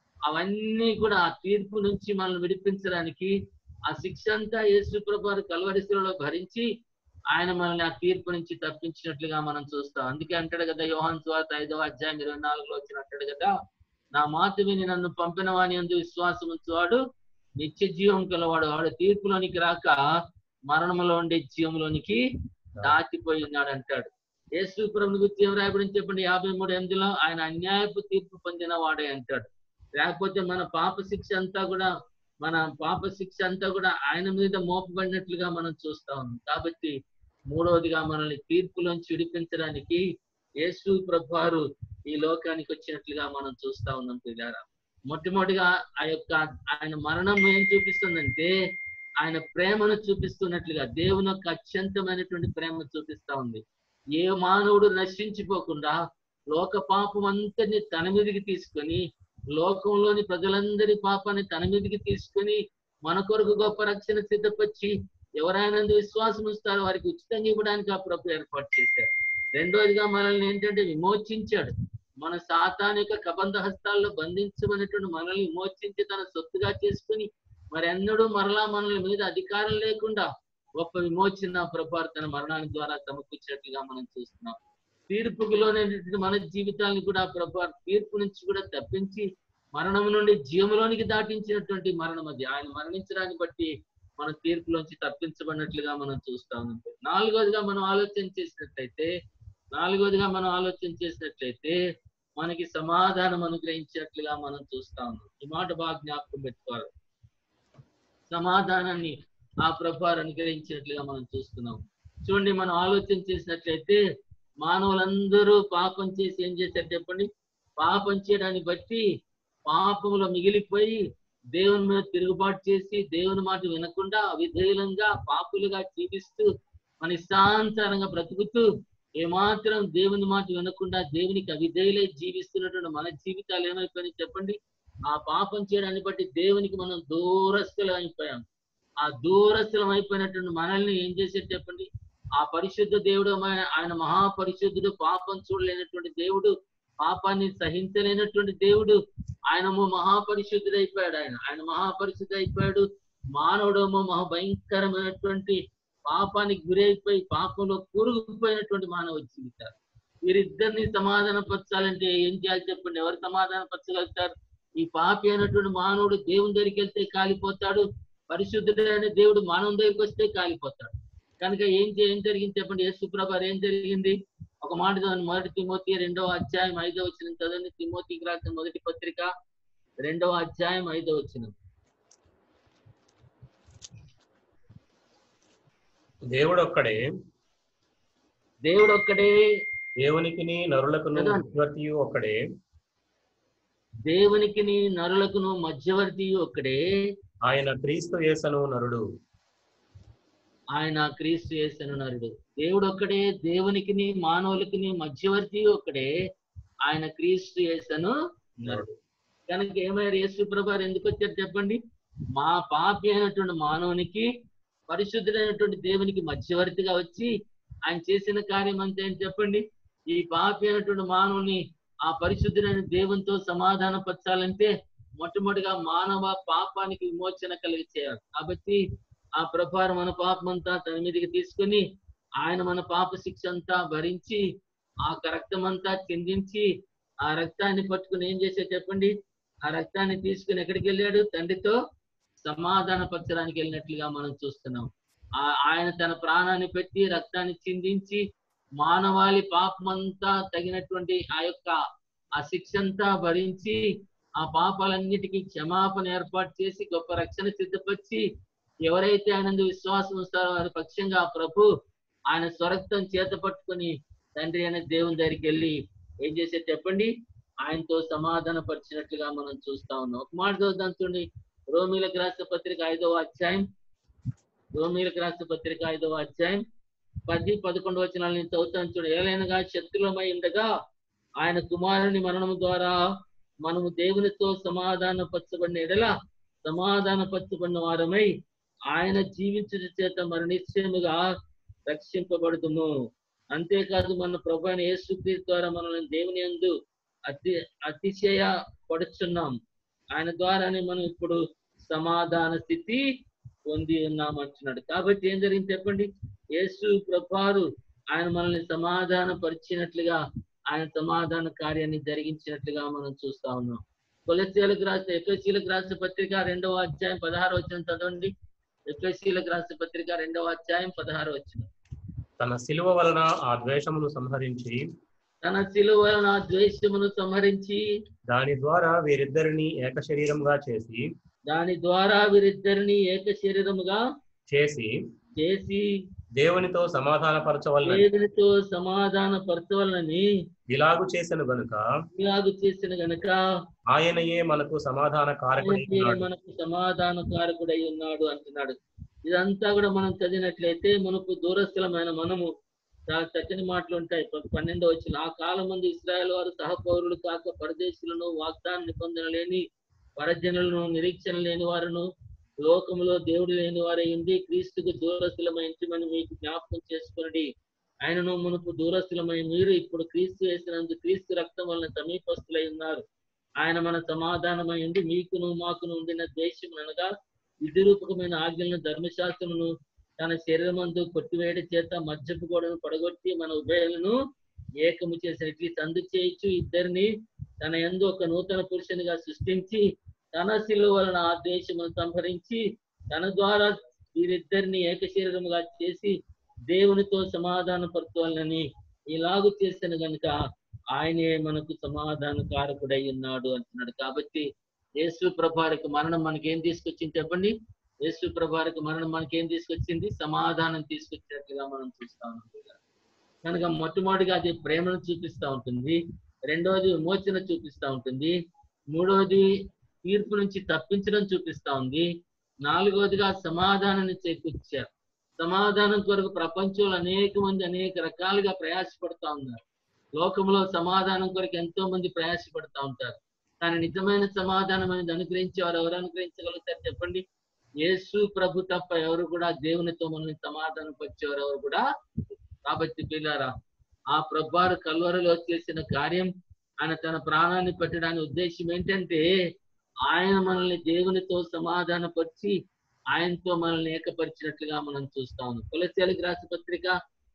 అవన్నీ కూడా ఆ తీర్పు నుంచి మనల్ని విడిపించడానికి ఆ శిక్ష అంతా యేసు ప్రభు వారు కల్వరిశిలలో భరించి ఆయన మనల్ని ఆ తీర్పు నుంచి తప్పించినట్లుగా మనం చూస్తాం అందుకే అంటాడు కదా యోహాన్ స్వాత ఐదవ అధ్యాయం ఇరవై నాలుగులో వచ్చిన అంటాడు కదా నా మాట విని నన్ను పంపిన వాని అందు విశ్వాసం ఉంచువాడు నిత్య జీవం కలవాడు వాడు తీర్పులోనికి రాక మరణంలో ఉండే జీవంలోనికి దాటిపోయి ఉన్నాడు అంటాడు యేసు ప్రభుని గురించి ఏం రాయబడింది చెప్పండి యాభై మూడు ఎనిమిదిలో ఆయన అన్యాయపు తీర్పు పొందిన వాడే అంటాడు లేకపోతే మన పాప శిక్ష అంతా కూడా మన పాప శిక్ష అంతా కూడా ఆయన మీద మోపబడినట్లుగా మనం చూస్తా ఉన్నాం కాబట్టి మూడవదిగా మనల్ని తీర్పులోంచి విడిపించడానికి యేసు ప్రభువారు ఈ లోకానికి వచ్చినట్లుగా మనం చూస్తా ఉన్నాం పిల్లారా మొట్టమొదటిగా ఆ యొక్క ఆయన మరణం ఏం చూపిస్తుందంటే ఆయన ప్రేమను చూపిస్తున్నట్లుగా దేవుని యొక్క అత్యంతమైనటువంటి ప్రేమ చూపిస్తా ఉంది ఏ మానవుడు నశించిపోకుండా లోక పాపం అంతటిని తన మీదకి తీసుకొని లోకంలోని ప్రజలందరి పాపాన్ని తన మీదకి తీసుకొని మన కొరకు గొప్ప రక్షణ సిద్ధపరిచి ఎవరైనా విశ్వాసం ఇస్తారో వారికి ఉచితంగా ఇవ్వడానికి ఆ ప్రభు ఏర్పాటు చేశారు రెండోదిగా మనల్ని ఏంటంటే విమోచించాడు మన సాతానిక కబంధ హస్తాల్లో బంధించమనేటువంటి మనల్ని విమోచించి తన సొత్తుగా చేసుకుని మరి ఎన్నడూ మరలా మనల్ని మీద అధికారం లేకుండా గొప్ప విమోచన ప్రభావ తన మరణాన్ని ద్వారా సమకూర్చినట్లుగా మనం చూస్తున్నాం తీర్పుకు లోనైనటువంటి మన జీవితాలను కూడా ప్రభు తీర్పు నుంచి కూడా తప్పించి మరణం నుండి జీవములోనికి దాటించినటువంటి మరణం అది ఆయన మరణించడాన్ని బట్టి మన తీర్పులోంచి తప్పించబడినట్లుగా మనం చూస్తా ఉన్నాం నాలుగోదిగా మనం ఆలోచన చేసినట్లయితే నాలుగోదిగా మనం ఆలోచన చేసినట్లయితే మనకి సమాధానం అనుగ్రహించినట్లుగా మనం చూస్తా ఉన్నాం ఈ మాట బాగా జ్ఞాపకం పెట్టుకోవాలి సమాధానాన్ని ఆ ప్రభావాలు అనుగ్రహించినట్లుగా మనం చూస్తున్నాం చూడండి మనం ఆలోచన చేసినట్లయితే మానవులందరూ పాపం చేసి ఏం చేశారు చెప్పండి పాపం చేయడాన్ని బట్టి పాపంలో మిగిలిపోయి దేవుని మీద తిరుగుబాటు చేసి దేవుని మాట వినకుండా అవిధేయులంగా పాపులుగా జీవిస్తూ మన ఇష్టానుసారంగా బ్రతుకుతూ ఏమాత్రం దేవుని మాట వినకుండా దేవునికి అవిధేయులై జీవిస్తున్నటువంటి మన జీవితాలు ఏమైపోయినాయి చెప్పండి ఆ పాపం చేయడాన్ని బట్టి దేవునికి మనం దూరస్తులం అయిపోయాం ఆ దూరస్థలం అయిపోయినటువంటి మనల్ని ఏం చేసేది చెప్పండి ఆ పరిశుద్ధ దేవుడు ఆయన- ఆయన మహాపరిశుద్ధుడు పాపం చూడలేనటువంటి దేవుడు పాపాన్ని సహించలేనటువంటి దేవుడు ఆయనము మహాపరిశుద్ధుడు అయిపోయాడు ఆయన ఆయన మహాపరిశుద్ధుడు అయిపోయాడు మానవుడేమో మహా భయంకరమైనటువంటి పాపానికి గురైపోయి పాపంలో కూరుకుపోయినటువంటి మానవ జీవితాలు వీరిద్దరిని సమాధాన పరచాలంటే ఏం చేయాలి చెప్పండి ఎవరు సమాధాన పరచగలుగుతారు ఈ పాపి అయినటువంటి మానవుడు దేవుని దగ్గరికి వెళ్తే కాలిపోతాడు పరిశుద్ధుడైన దేవుడు మానవుని దగ్గరికి వస్తే కాలిపోతాడు కనుక ఏం చే- ఏం జరిగింది చెప్పండి యేసుప్రభారు ఏం జరిగింది ఒక మాట చదవండి మొదటి తిమోతి రెండవ అధ్యాయం ఐదవ వచ్చిన చదవండి తిమోతికి రాసిన మొదటి పత్రిక రెండవ అధ్యాయం ఐదవ వచ్చిన దేవుడు ఒక్కడే దేవుడు ఒక్కడే దేవునికిని నరులకును చదవండి. మధ్యవర్తియు ఒక్కడే దేవునికిని నరులకును మధ్యవర్తి ఒక్కడే ఆయన క్రీస్తు యేసను నరుడు ఆయన క్రీస్తు యేసను నరుడు దేవుడు ఒక్కడే దేవునికిని మానవులకిని మధ్యవర్తి ఒక్కడే ఆయన క్రీస్తు యేసను నరుడు కనుక ఏమయ్యారు యేసు ప్రభారు ఎందుకు వచ్చారు చెప్పండి మా పాపి అయినటువంటి మానవునికి పరిశుద్ధుడైనటువంటి దేవునికి మధ్యవర్తిగా వచ్చి ఆయన చేసిన కార్యం అంతా ఏంటి చెప్పండి ఈ పాపి అయినటువంటి మానవుని ఆ పరిశుద్ధుడైన దేవునితో సమాధాన పరచాలంటే మొట్టమొదటిగా మానవ పాపానికి విమోచన కలిగి చేయాలి కాబట్టి ఆ ప్రకారం మన పాపమంతా తన మీదకి తీసుకొని ఆయన మన పాప శిక్ష అంతా భరించి ఆ రక్తం అంతా చిందించి ఆ రక్తాన్ని పట్టుకుని ఏం చేసే చెప్పండి ఆ రక్తాన్ని తీసుకుని ఎక్కడికి వెళ్ళాడు తండ్రితో సమాధాన పరచడానికి వెళ్ళినట్లుగా మనం చూస్తున్నాం ఆ ఆయన తన ప్రాణాన్ని పెట్టి రక్తాన్ని చిందించి మానవాళి పాపమంతా తగినటువంటి ఆ యొక్క ఆ శిక్ష అంతా భరించి ఆ పాపాలన్నిటికీ క్షమాపణ ఏర్పాటు చేసి గొప్ప రక్షణ సిద్ధపరిచి ఎవరైతే ఆయన విశ్వాసం ఉంచారో వారి పక్షంగా ఆ ప్రభు ఆయన స్వరక్తం చేత పట్టుకొని తండ్రి అనే దేవుని దగ్గరికి వెళ్ళి ఏం చేసే చెప్పండి ఆయనతో సమాధాన పరిచినట్లుగా మనం చూస్తా ఉన్నాం ఒక మాట చూద్దాం చూడండి రోమిలకు రాష్ట్ర పత్రిక ఐదవ అధ్యాయం రోమిలకు రాష్ట్ర పత్రిక ఐదవ అధ్యాయం పది పదకొండు వచనాలు నేను చదువుతాను చూడు ఏలైనగా శత్రులమై ఉండగా ఆయన కుమారుని మరణము ద్వారా మనము దేవునితో సమాధాన పరచబడిన ఎడల సమాధాన పరచబడిన వారమై ఆయన జీవించుట చేత మరి నిశ్చయముగా రక్షింపబడుతుము అంతేకాదు మన ప్రభు అయిన యేసుక్రీస్తు ద్వారా మనల్ని దేవుని యందు అతి అతిశయ పడుచున్నాం ఆయన ద్వారానే మనం ఇప్పుడు సమాధాన స్థితి పొంది ఉన్నాం అంటున్నాడు కాబట్టి ఏం జరిగింది చెప్పండి యేసు ప్రభారు ఆయన మనల్ని సమాధాన పరిచినట్లుగా ఆయన సమాధాన కార్యాన్ని జరిగించినట్లుగా మనం చూస్తా ఉన్నాం కొలసీలకు రాసిన ఎఫ్ఎస్సీలకు రాసిన పత్రిక రెండవ అధ్యాయం పదహారు వచ్చిన చదవండి ఎఫ్ఎస్సీలకు రాసిన పత్రిక రెండవ అధ్యాయం పదహారు వచ్చిన తన శిలువ వలన ఆ ద్వేషమును సంహరించి తన శిలువ నా ద్వేషమును సంహరించి దాని ద్వారా వీరిద్దరిని ఏక శరీరముగా చేసి దాని ద్వారా వీరిద్దరిని ఏక శరీరముగా చేసి చేసి దేవునితో సమాధానపరచవలన దేవునితో సమాధాన పరచవలనని ఇలాగు చేసిన గనుక ఇలాగు చేసిన గనక ఆయనయే మనకు సమాధాన కారకుడై ఆయనే ఉన్నాడు. మనకు సమాధాన కారకుడై ఉన్నాడు అంటున్నాడు ఇదంతా కూడా మనం చదివినట్లయితే మనకు దూరస్థలమైన మనము చాలా చక్కని మాటలు ఉంటాయి ప- పన్నెండో వచ్చిన ఆ కాలం మంది ఇస్రాయల్ వారు సహపౌరులు కాక పరదేశులను వాగ్దాన నిబంధన లేని పరజనులను నిరీక్షణ లేని వారును లోకములో దేవుడు లేని వారై ఉండి క్రీస్తుకు దూరస్థలమైంచమని మీకు జ్ఞాపకం చేసుకుని ఆయనను మునుపు దూరస్థలమై మీరు ఇప్పుడు క్రీస్తు వేసినందుకు క్రీస్తు రక్తం వలన సమీపస్తులై ఉన్నారు ఆయన మన సమాధానమై ఉండి మీకును మాకును ఉండిన దేశం అనగా విధిరూపకమైన ఆజ్ఞలను ధర్మశాస్త్రమును తన శరీరమందు కొట్టివేయడ చేత మధ్యపు గోడను పడగొట్టి మన ఉభయలను ఏకము చేసినట్లు సందు చేయొచ్చు ఇద్దరిని తన యందు ఒక నూతన పురుషునిగా సృష్టించి తన శిలువ వలన ఆ దేశమును సంహరించి తన ద్వారా వీరిద్దరిని ఏక శరీరముగా చేసి దేవునితో సమాధాన పరచాలని ఇలాగు చేసిన గనుక ఆయనే మనకు సమాధాన కారకుడై ఉన్నాడు అంటున్నాడు కాబట్టి యేసు ప్రభారికి మరణం మనకి ఏం తీసుకొచ్చింది చెప్పండి యేసు ప్రభారికి మరణం మనకి ఏం తీసుకొచ్చింది సమాధానం తీసుకొచ్చినట్లుగా మనం చూస్తా ఉన్నాం కనుక మొట్టమొదటిగా అది ప్రేమను చూపిస్తా ఉంటుంది రెండవది విమోచన చూపిస్తా ఉంటుంది మూడవది తీర్పు నుంచి తప్పించడం చూపిస్తా ఉంది నాలుగవదిగా సమాధానాన్ని చేకూర్చారు సమాధానం కొరకు ప్రపంచంలో అనేక మంది అనేక రకాలుగా ప్రయాసపడతా ఉన్నారు లోకంలో సమాధానం కొరకు ఎంతో మంది ప్రయాసపడతా ఉంటారు కానీ నిజమైన సమాధానం అనేది అనుగ్రహించేవారు ఎవరు అనుగ్రహించగలుగుతారు చెప్పండి యేసు ప్రభు తప్ప ఎవరు కూడా దేవునితో మనల్ని సమాధానం పరిచేవారు ఎవరు కూడా కాబట్టి పిల్లారా ఆ ప్రభారు కల్వరలో చేసిన కార్యం ఆయన తన ప్రాణాన్ని పెట్టడానికి ఉద్దేశం ఏంటంటే ఆయన మనల్ని దేవునితో సమాధానపరిచి ఆయనతో మనల్ని ఏకపరిచినట్లుగా మనం చూస్తాము తులసేలకు రాసి పత్రిక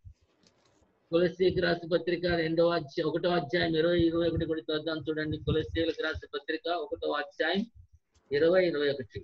తులసికి రాసి పత్రిక రెండవ అధ్యాయం ఒకటో అధ్యాయం ఇరవై ఇరవై ఒకటి కూడా చూద్దాం చూడండి తులసిలకు రాసి పత్రిక ఒకటో అధ్యాయం ఇరవై ఇరవై ఒకటి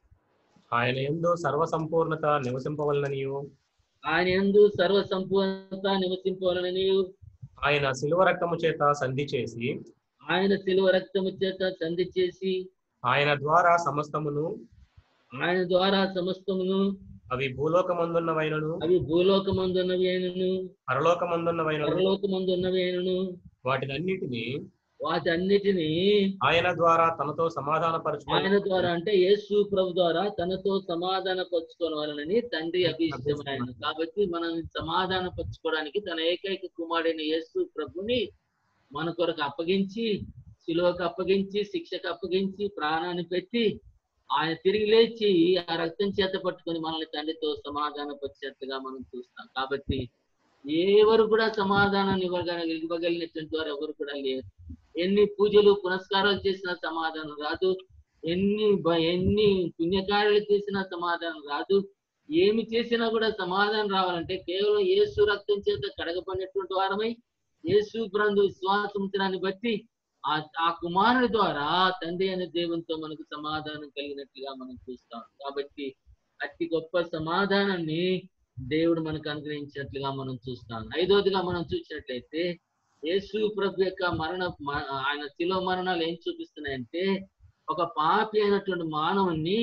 ఆయన ఎందు సర్వసంపూర్ణత నివసింపవలననియు ఆయన ఎందు సర్వ సంపూర్ణత నివసింపవాలని ఆయన శిలువ రక్తము చేత సంధి చేసి ఆయన శిలువ రక్తము చేత సంధి చేసి ఆయన ద్వారా సమస్తమును ఆయన ద్వారా సమస్తమును అవి భూలోకమందున్నవైనను అవి భూలోకమందున్నవి అయినను పరలోకమందున్నవైనను పరలోకమందున్నవి అయినను వాటినన్నిటినీ వాటన్నిటిని ఆయన ద్వారా తనతో సమాధానపరచుకొని ఆయన ద్వారా అంటే యేసు ప్రభు ద్వారా తనతో సమాధాన పరుచుకోవాలని తండ్రి అభిష్టమైన కాబట్టి మనం సమాధాన పరుచుకోవడానికి తన ఏకైక కుమారుడైన యేసు ప్రభుని మన కొరకు అప్పగించి శిలువకు అప్పగించి శిక్షకు అప్పగించి ప్రాణాన్ని పెట్టి ఆయన తిరిగి లేచి ఆ రక్తం చేత పట్టుకొని మనల్ని తండ్రితో సమాధాన పరిచేట్టుగా మనం చూస్తాం కాబట్టి ఎవరు కూడా సమాధానాన్ని ఇవ్వగల ఇవ్వగలిగినటువంటి వారు ఎవరు కూడా లేరు ఎన్ని పూజలు పునస్కారాలు చేసినా సమాధానం రాదు ఎన్ని బ- ఎన్ని పుణ్యకార్యాలు చేసినా సమాధానం రాదు ఏమి చేసినా కూడా సమాధానం రావాలంటే కేవలం యేసు రక్తం చేత కడగబడినటువంటి వారమై యేసు బ్రందు విశ్వాసంచడాన్ని బట్టి ఆ ఆ కుమారుని ద్వారా తండ్రి అనే దేవునితో మనకు సమాధానం కలిగినట్లుగా మనం చూస్తాం కాబట్టి అతి గొప్ప సమాధానాన్ని దేవుడు మనకు అనుగ్రహించినట్లుగా మనం చూస్తాం ఐదవదిగా మనం చూసినట్లయితే యేసు ప్రభు యొక్క మరణ మ- ఆయన శిలో మరణాలు ఏం చూపిస్తున్నాయంటే ఒక పాపి అయినటువంటి మానవుణ్ణి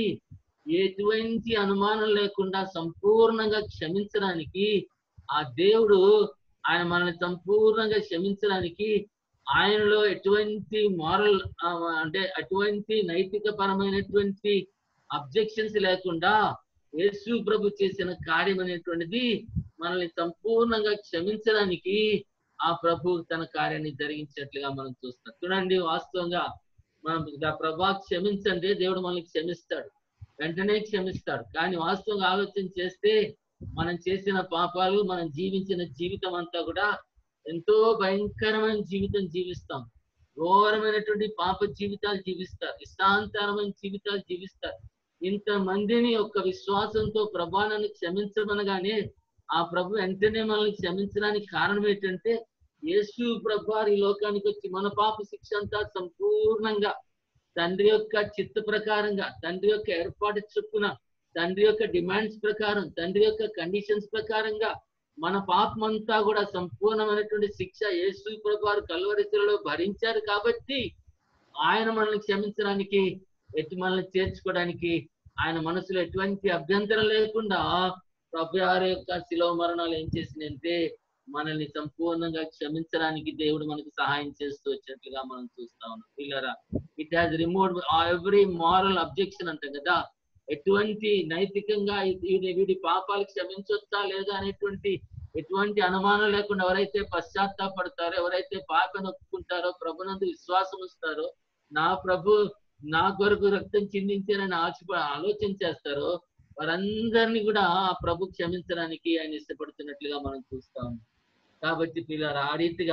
ఎటువంటి అనుమానం లేకుండా సంపూర్ణంగా క్షమించడానికి ఆ దేవుడు ఆయన మనల్ని సంపూర్ణంగా క్షమించడానికి ఆయనలో ఎటువంటి మారల్ అంటే అటువంటి నైతిక పరమైనటువంటి అబ్జెక్షన్స్ లేకుండా యేసు ప్రభు చేసిన కార్యం అనేటువంటిది మనల్ని సంపూర్ణంగా క్షమించడానికి ఆ ప్రభు తన కార్యాన్ని జరిగించినట్లుగా మనం చూస్తాం చూడండి వాస్తవంగా మనం ఆ ప్రభా క్షమించండి దేవుడు మనల్ని క్షమిస్తాడు వెంటనే క్షమిస్తాడు కానీ వాస్తవంగా ఆలోచన చేస్తే మనం చేసిన పాపాలు మనం జీవించిన జీవితం అంతా కూడా ఎంతో భయంకరమైన జీవితం జీవిస్తాం ఘోరమైనటువంటి పాప జీవితాలు జీవిస్తారు ఇష్టాంతరమైన జీవితాలు జీవిస్తారు ఇంతమందిని యొక్క విశ్వాసంతో ప్రభానాన్ని క్షమించమనగానే ఆ ప్రభు వెంటనే మనల్ని క్షమించడానికి కారణం ఏంటంటే యేసు ప్రభు ఈ లోకానికి వచ్చి మన పాప శిక్ష అంతా సంపూర్ణంగా తండ్రి యొక్క చిత్త ప్రకారంగా తండ్రి యొక్క ఏర్పాటు చొప్పున తండ్రి యొక్క డిమాండ్స్ ప్రకారం తండ్రి యొక్క కండిషన్స్ ప్రకారంగా మన పాపం అంతా కూడా సంపూర్ణమైనటువంటి శిక్ష యేసు ప్రభు వారు కల్వరిశిలలో భరించారు కాబట్టి ఆయన మనల్ని క్షమించడానికి ఎట్టి మనల్ని చేర్చుకోవడానికి ఆయన మనసులో ఎటువంటి అభ్యంతరం లేకుండా ప్రభు వారి యొక్క శిలవ మరణాలు ఏం చేసిందంటే మనల్ని సంపూర్ణంగా క్షమించడానికి దేవుడు మనకు సహాయం చేస్తూ వచ్చినట్లుగా మనం చూస్తా ఉన్నాం పిల్లరా it has remove every moral objection అంటాం కదా ఎటువంటి నైతికంగా ఇది- వీడి వీడి పాపాలు క్షమించొచ్చా లేదా అనేటువంటి ఎటువంటి అనుమానం లేకుండా ఎవరైతే పశ్చాత్తాపడతారో ఎవరైతే పాపను ఒప్పుకుంటారో ప్రభునందు విశ్వాసం ఇస్తారో నా ప్రభు నా కొరకు రక్తం చిందించారని ఆశ ఆలోచన చేస్తారో వారందరినీ కూడా ఆ ప్రభు క్షమించడానికి ఆయన ఇష్టపడుతున్నట్లుగా మనం చూస్తాం కాబట్టి పిల్లలు ఆ రీతిగా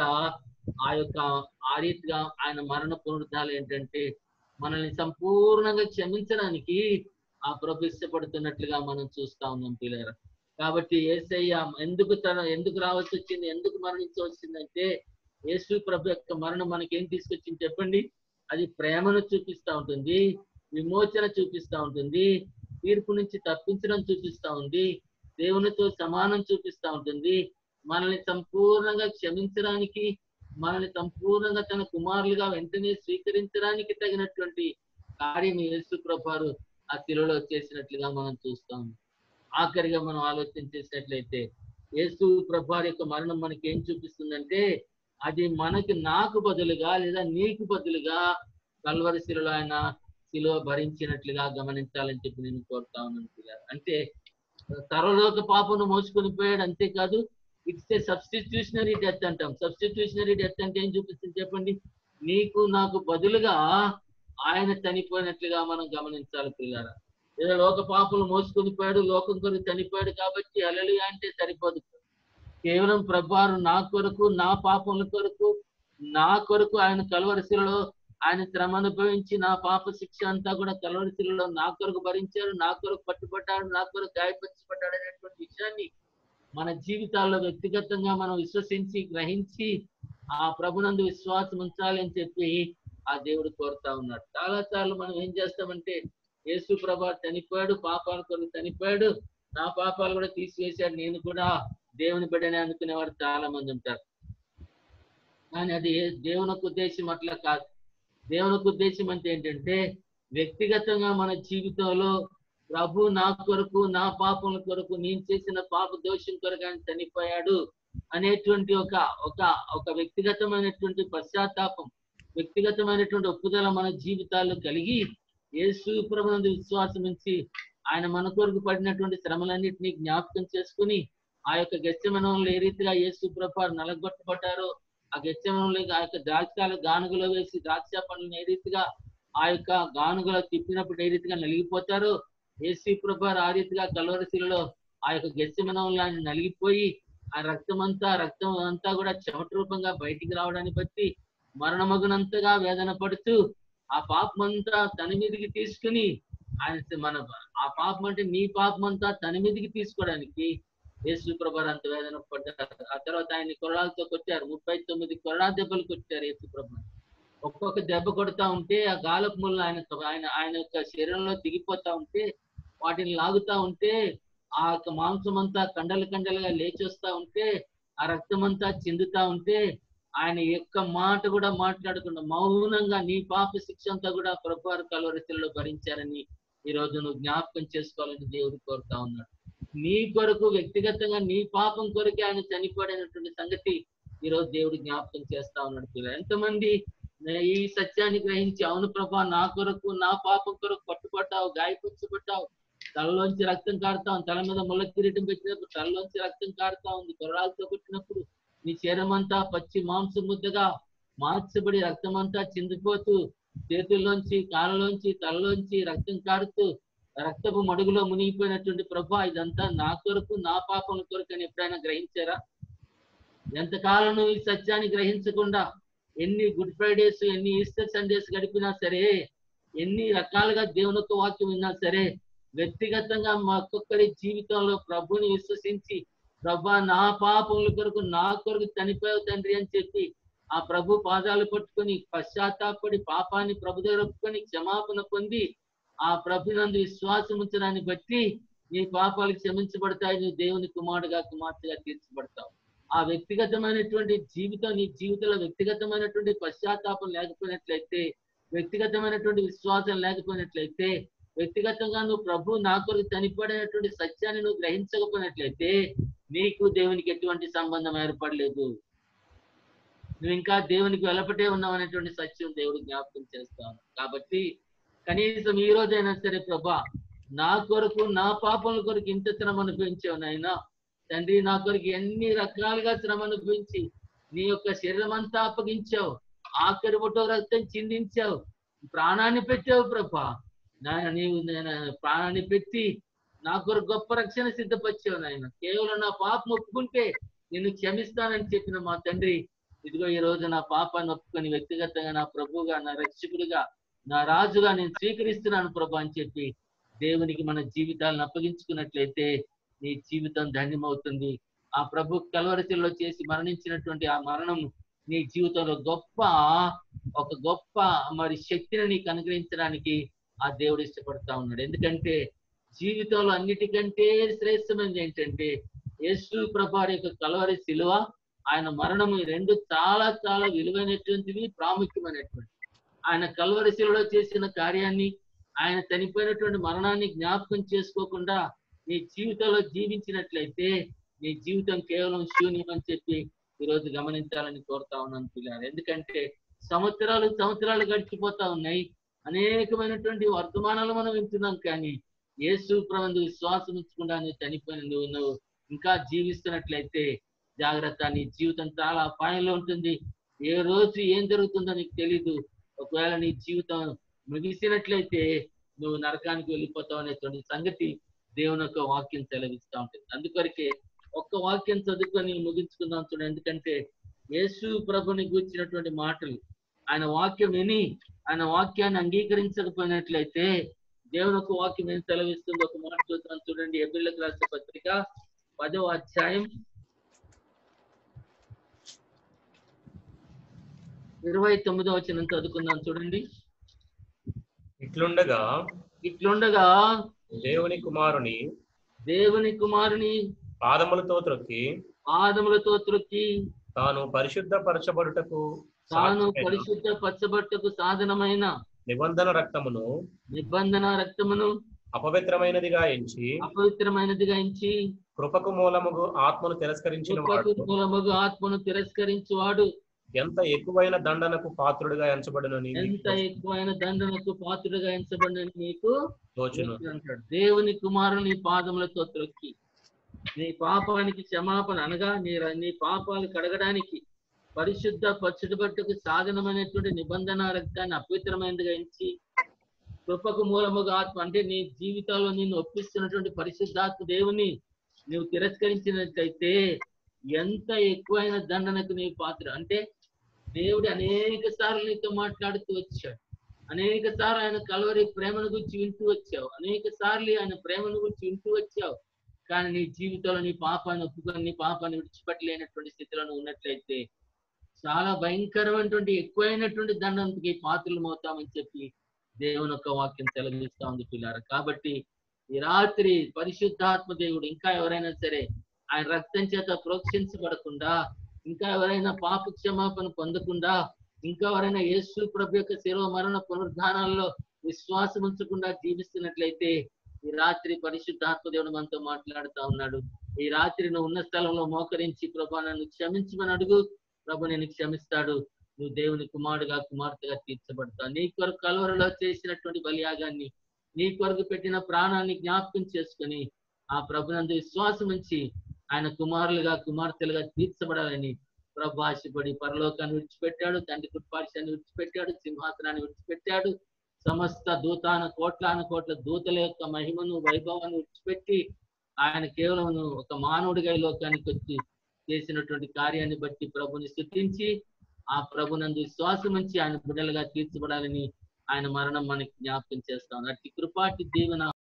ఆ యొక్క ఆ రీతిగా ఆయన మరణ పునరుద్ధాలు ఏంటంటే మనల్ని సంపూర్ణంగా క్షమించడానికి ఆ ప్రభు ఇష్టపడుతున్నట్లుగా మనం చూస్తా ఉన్నాం పిల్లల కాబట్టి ఏసయ్య ఎందుకు తన ఎందుకు రావాల్సి వచ్చింది ఎందుకు మరణించవలసి వచ్చిందంటే యేసు ప్రభు యొక్క మరణం మనకి ఏం తీసుకొచ్చింది చెప్పండి అది ప్రేమను చూపిస్తా ఉంటుంది విమోచన చూపిస్తా ఉంటుంది తీర్పు నుంచి తప్పించడం చూపిస్తా ఉంది దేవునితో సమానం చూపిస్తా ఉంటుంది మనల్ని సంపూర్ణంగా క్షమించడానికి మనల్ని సంపూర్ణంగా తన కుమారులుగా వెంటనే స్వీకరించడానికి తగినటువంటి కార్యం యేసు ప్రభారు ఆ శిలలో చేసినట్లుగా మనం చూస్తాం ఆఖరిగా మనం ఆలోచన చేసినట్లయితే యేసు ప్రభు యొక్క మరణం మనకి ఏం చూపిస్తుందంటే అది మనకి నాకు బదులుగా లేదా నీకు బదులుగా కల్వరి శిలలో ఆయన శిలువ భరించినట్లుగా గమనించాలని చెప్పి నేను కోరుతా ఉన్నాను పిల్లలు. అంటే తరలోక పాపను మోసుకొని పోయాడు అంతేకాదు ఇట్స్ ఏ సబ్స్టిట్యూషనరీ డెత్ అంటాం సబ్స్టిట్యూషనరీ డెత్ అంటే ఏం చూపిస్తుంది చెప్పండి నీకు నాకు బదులుగా ఆయన చనిపోయినట్లుగా మనం గమనించాలి పిల్లారా ఏదో లోక పాపలు మోసుకొని పోయాడు లోకం కొరకు చనిపోయాడు కాబట్టి అలలు అంటే సరిపోదు కేవలం ప్రభారు నా కొరకు నా పాపముల కొరకు నా కొరకు ఆయన కలవరశిలలో ఆయన శ్రమ అనుభవించి నా పాప శిక్ష అంతా కూడా కలవరశిలలో నా కొరకు భరించారు నా కొరకు పట్టుబడ్డాడు నా కొరకు గాయపరచబడ్డాడు అనేటువంటి విషయాన్ని మన జీవితాల్లో వ్యక్తిగతంగా మనం విశ్వసించి గ్రహించి ఆ ప్రభునందు విశ్వాసం ఉంచాలి అని చెప్పి ఆ దేవుడు కోరుతా ఉన్నాడు చాలా సార్లు మనం ఏం చేస్తామంటే యేసు ప్రభా చనిపోయాడు పాపాల కొరకు చనిపోయాడు నా పాపాలు కూడా తీసివేశాడు నేను కూడా దేవుని బిడ్డనే అనుకునేవారు చాలా మంది ఉంటారు కానీ అది ఏ- దేవుని యొక్క ఉద్దేశం అట్లా కాదు దేవుని యొక్క ఉద్దేశం అంటే ఏంటంటే వ్యక్తిగతంగా మన జీవితంలో ప్రభు నా కొరకు నా పాపముల కొరకు నేను చేసిన పాప దోషం కొరకు ఆయన చనిపోయాడు అనేటువంటి ఒక ఒక ఒక వ్యక్తిగతమైనటువంటి పశ్చాత్తాపం వ్యక్తిగతమైనటువంటి ఒప్పుదల మన జీవితాల్లో కలిగి యేసు ప్రభునందు విశ్వాసం ఉంచి ఆయన మన కొరకు పడినటువంటి శ్రమలన్నింటినీ జ్ఞాపకం చేసుకుని ఆ యొక్క గెచ్చమనంలో ఏ రీతిగా యేసు ప్రభు నలగొట్టబడ్డారో ఆ గెచ్చమనంలో ఆ యొక్క ద్రాక్షాల గానుగలో వేసి ద్రాక్ష పండ్లను ఏ రీతిగా ఆ యొక్క గానుగలో తిప్పినప్పుడు ఏ రీతిగా నలిగిపోతారో యేసు ప్రభు ఆ రీతిగా కలవరశిలలో ఆ యొక్క గెచ్చమనంలో ఆయన నలిగిపోయి ఆ రక్తం అంతా రక్తం అంతా కూడా చెమట రూపంగా బయటికి రావడాన్ని బట్టి మరణమగునంతగా వేదన పడుతూ ఆ పాపం అంతా తన మీదకి తీసుకుని ఆయన మన ఆ పాపం అంటే నీ పాపం అంతా తన మీదకి తీసుకోవడానికి యేసు ప్రభు అంత వేదన పడ్డారు ఆ తర్వాత ఆయన కొరడాలతో కొట్టారు ముప్పై తొమ్మిది కొరడా దెబ్బలు కొట్టారు యేసు ప్రభు ఒక్కొక్క దెబ్బ కొడతా ఉంటే ఆ గాలపు ముళ్ళు ఆయన ఆయన ఆయన యొక్క శరీరంలో దిగిపోతా ఉంటే వాటిని లాగుతా ఉంటే ఆ యొక్క మాంసం అంతా కండలు కండలుగా లేచి వస్తా ఉంటే ఆ రక్తం అంతా చిందుతా ఉంటే ఆయన యొక్క మాట కూడా మాట్లాడకుండా మౌనంగా నీ పాప శిక్ష అంతా కూడా ప్రభువారు కలవరశిలో భరించారని ఈ రోజు నువ్వు జ్ఞాపకం చేసుకోవాలని దేవుడు కోరుతా ఉన్నాడు నీ కొరకు వ్యక్తిగతంగా నీ పాపం కొరకే ఆయన చనిపోయినటువంటి సంగతి ఈ రోజు దేవుడు జ్ఞాపకం చేస్తా ఉన్నాడు పిల్లలు ఎంతమంది ఈ సత్యాన్ని గ్రహించి అవును ప్రభా నా కొరకు నా పాపం కొరకు పట్టుబడ్డావు గాయపరచబడ్డావు తలలోంచి రక్తం కారుతాం తల మీద ముళ్ళ కిరీటం పెట్టినప్పుడు తలలోంచి రక్తం కారుతా ఉంది కొరడాలతో కొట్టినప్పుడు నీ శరీరం అంతా పచ్చి మాంసం ముద్దగా మార్చబడి రక్తం అంతా చిందిపోతూ చేతుల్లోంచి కాళ్ళలోంచి తలలోంచి రక్తం కారుతూ రక్తపు మడుగులో మునిగిపోయినటువంటి ప్రభా ఇదంతా నా కొరకు నా పాపం కొరకు అని ఎప్పుడైనా గ్రహించారా ఎంతకాలం నువ్వు ఈ సత్యాన్ని గ్రహించకుండా ఎన్ని గుడ్ ఫ్రైడేస్ ఎన్ని ఈస్టర్ సండేస్ గడిపినా సరే ఎన్ని రకాలుగా దేవుని యొక్క వాక్యం విన్నా సరే వ్యక్తిగతంగా మా ఒక్కొక్కరి జీవితంలో ప్రభుని విశ్వసించి ప్రభా నా పాపముల కొరకు నా కొరకు చనిపోయావు తండ్రి అని చెప్పి ఆ ప్రభు పాదాలు పట్టుకొని పశ్చాత్తాపడి పాపాన్ని ప్రభు దగ్గర ఒప్పుకొని క్షమాపణ పొంది ఆ ప్రభునందు విశ్వాసం ఉంచడాన్ని బట్టి నీ పాపాలు క్షమించబడతాయి నువ్వు దేవుని కుమారుడుగా కుమార్తెగా తీర్చబడతావు ఆ వ్యక్తిగతమైనటువంటి జీవితం నీ జీవితంలో వ్యక్తిగతమైనటువంటి పశ్చాత్తాపం లేకపోయినట్లయితే వ్యక్తిగతమైనటువంటి విశ్వాసం లేకపోయినట్లయితే వ్యక్తిగతంగా నువ్వు ప్రభు నా కొరకు చనిపడినటువంటి సత్యాన్ని నువ్వు గ్రహించకపోయినట్లయితే నీకు దేవునికి ఎటువంటి సంబంధం ఏర్పడలేదు నువ్వు ఇంకా దేవునికి వెలపటే ఉన్నావు అనేటువంటి సత్యం దేవుడు జ్ఞాపకం చేస్తాను కాబట్టి కనీసం ఈ రోజైనా సరే ప్రభా నా కొరకు నా పాపముల కొరకు ఇంత శ్రమ అనుభవించావు నాయనా తండ్రి నా కొరకు ఎన్ని రకాలుగా శ్రమ అనుభవించి నీ యొక్క శరీరం అంతా అప్పగించావు ఆఖరి బొట్టో రక్తం చిందించావు ప్రాణాన్ని పెట్టావు ప్రభా నాయన నీవు నేను ప్రాణాన్ని పెట్టి నా కొరకు గొప్ప రక్షణ సిద్ధపరిచావు నాయన కేవలం నా పాపం ఒప్పుకుంటే నిన్ను క్షమిస్తానని చెప్పిన మా తండ్రి ఇదిగో ఈ రోజు నా పాపాన్ని ఒప్పుకొని వ్యక్తిగతంగా నా ప్రభువుగా నా రక్షకుడిగా నా రాజుగా నేను స్వీకరిస్తున్నాను ప్రభా అని చెప్పి దేవునికి మన జీవితాలను అప్పగించుకున్నట్లయితే నీ జీవితం ధన్యమవుతుంది ఆ ప్రభు కలవరచల్లో చేసి మరణించినటువంటి ఆ మరణం నీ జీవితంలో గొప్ప ఒక గొప్ప మరి శక్తిని నీకు అనుగ్రహించడానికి ఆ దేవుడు ఇష్టపడతా ఉన్నాడు ఎందుకంటే జీవితంలో అన్నిటికంటే శ్రేష్టమైనది ఏంటంటే యేసు ప్రభారి యొక్క కలవరి శిలువ ఆయన మరణం ఈ రెండు చాలా చాలా విలువైనటువంటివి ప్రాముఖ్యమైనటువంటి ఆయన కల్వరి శిలువలో చేసిన కార్యాన్ని ఆయన చనిపోయినటువంటి మరణాన్ని జ్ఞాపకం చేసుకోకుండా నీ జీవితంలో జీవించినట్లయితే నీ జీవితం కేవలం శూన్యం అని చెప్పి ఈరోజు గమనించాలని కోరుతా ఉన్నాను పిల్లలు ఎందుకంటే సంవత్సరాలు సంవత్సరాలు గడిచిపోతా ఉన్నాయి అనేకమైనటువంటి వర్తమానాలు మనం వింటున్నాం కానీ యేసు ప్రభు విశ్వాసం ఉంచకుండా నువ్వు చనిపోయిన నువ్వు నువ్వు ఇంకా జీవిస్తున్నట్లయితే జాగ్రత్త నీ జీవితం చాలా అపాయంలో ఉంటుంది ఏ రోజు ఏం జరుగుతుందో నీకు తెలీదు ఒకవేళ నీ జీవితం ముగిసినట్లయితే నువ్వు నరకానికి వెళ్ళిపోతావు అనేటువంటి సంగతి దేవుని యొక్క వాక్యం సెలవిస్తూ ఉంటుంది అందుకొరకే ఒక్క వాక్యం చదువుకొని ముగించుకుందాం చూడండి ఎందుకంటే యేసు ప్రభుని గూర్చినటువంటి మాటలు ఆయన వాక్యం విని ఆయన వాక్యాన్ని అంగీకరించకపోయినట్లయితే దేవుని యొక్క వాక్యం ఏం సెలవిస్తుంది ఒక మాట చూద్దాం చూడండి ఎబిళ్ళకు రాసిన పత్రిక పదో అధ్యాయం ఇరవై తొమ్మిదో వచ్చిన చదువుకుందాం చూడండి ఇట్లుండగా ఇట్లుండగా దేవుని కుమారుని దేవుని కుమారుని పాదములతో త్రొక్కి పాదములతో త్రొక్కి తాను పరిశుద్ధపరచబడుటకు తాను సాక్షిమైన పరిశుద్ధ పచ్చబట్టకు సాధనమైన నిబంధన రక్తమును నిబంధన రక్తమును అపవిత్రమైనదిగా ఎంచి అపవిత్రమైనదిగా ఎంచి కృపకు మూలముగు ఆత్మను తిరస్కరించిన వాడు కృపకు మూలముగా ఆత్మను తిరస్కరించువాడు ఎంత ఎక్కువైన దండనకు పాత్రుడిగా ఎంచబడునని మీకు ఎంత ఎక్కువైన దండనకు పాత్రుడుగా ఎంచబడిన నీకు తోచును అంటాడు దేవుని కుమారుని పాదములతో త్రొక్కి నీ పాపానికి క్షమాపణ అనగా నీ ర- నీ పాపాలు కడగడానికి పరిశుద్ధ పచ్చడిబట్టకు సాధనమైనటువంటి నిబంధన రక్తాన్ని అపవిత్రమైనదిగా ఎంచి కృపకు మూలముగా ఆత్మ అంటే నీ జీవితాల్లో నిన్ను ఒప్పిస్తున్నటువంటి పరిశుద్ధాత్మ దేవుని నువ్వు తిరస్కరించినట్లయితే ఎంత ఎక్కువైన దండనకు నీ పాత్ర అంటే దేవుడు అనేక సార్లు నీతో మాట్లాడుతూ వచ్చాడు అనేక సార్లు ఆయన కలవరి ప్రేమను గురించి వింటూ వచ్చావు అనేక సార్లు ఆయన ప్రేమను గురించి వింటూ వచ్చావు కానీ నీ జీవితంలో నీ పాపాన్ని ఒప్పుకొని నీ పాపాన్ని విడిచిపెట్టలేనటువంటి స్థితిలో నువ్వు ఉన్నట్లయితే చాలా భయంకరమైనటువంటి ఎక్కువైనటువంటి దండానికి పాత్రలు అవుతామని చెప్పి దేవుని యొక్క వాక్యం సెలవిస్తా ఉంది పిల్లారు కాబట్టి ఈ రాత్రి పరిశుద్ధాత్మ దేవుడు ఇంకా ఎవరైనా సరే ఆయన రక్తం చేత ప్రోక్షించబడకుండా ఇంకా ఎవరైనా పాప క్షమాపణ పొందకుండా ఇంకా ఎవరైనా యేసు ప్రభు యొక్క శిరవ మరణ పునరుద్ధానాల్లో విశ్వాసం ఉంచకుండా జీవిస్తున్నట్లయితే ఈ రాత్రి పరిశుద్ధాత్మ దేవుడు మనతో మాట్లాడుతా ఉన్నాడు ఈ రాత్రి నువ్వు ఉన్న స్థలంలో మోకరించి ప్రభా నన్ను క్షమించమని అడుగు ప్రభు నేను క్షమిస్తాడు నువ్వు దేవుని కుమారుడుగా కుమార్తెగా తీర్చబడతావు నీ కొరకు కలవరలో చేసినటువంటి బలియాగాన్ని నీ కొరకు పెట్టిన ప్రాణాన్ని జ్ఞాపకం చేసుకుని ఆ ప్రభునందు విశ్వాసం ఉంచి ఆయన కుమారులుగా కుమార్తెలుగా తీర్చబడాలని ప్రభు ఆశపడి పరలోకాన్ని విడిచిపెట్టాడు తండ్రి కుట్పాశాన్ని విడిచిపెట్టాడు సింహాసనాన్ని విడిచిపెట్టాడు సమస్త దూతాన కోట్లాన కోట్ల దూతల యొక్క మహిమను వైభవాన్ని విడిచిపెట్టి ఆయన కేవలం ఒక మానవుడిగా ఈ లోకానికి వచ్చి చేసినటువంటి కార్యాన్ని బట్టి ప్రభుని స్థుతించి ఆ ప్రభునందు విశ్వాసం ఉంచి ఆయన బిడ్డలుగా తీర్చబడాలని ఆయన మరణం మనకి జ్ఞాపకం చేస్తాం అట్టి కృపాటి దీవెన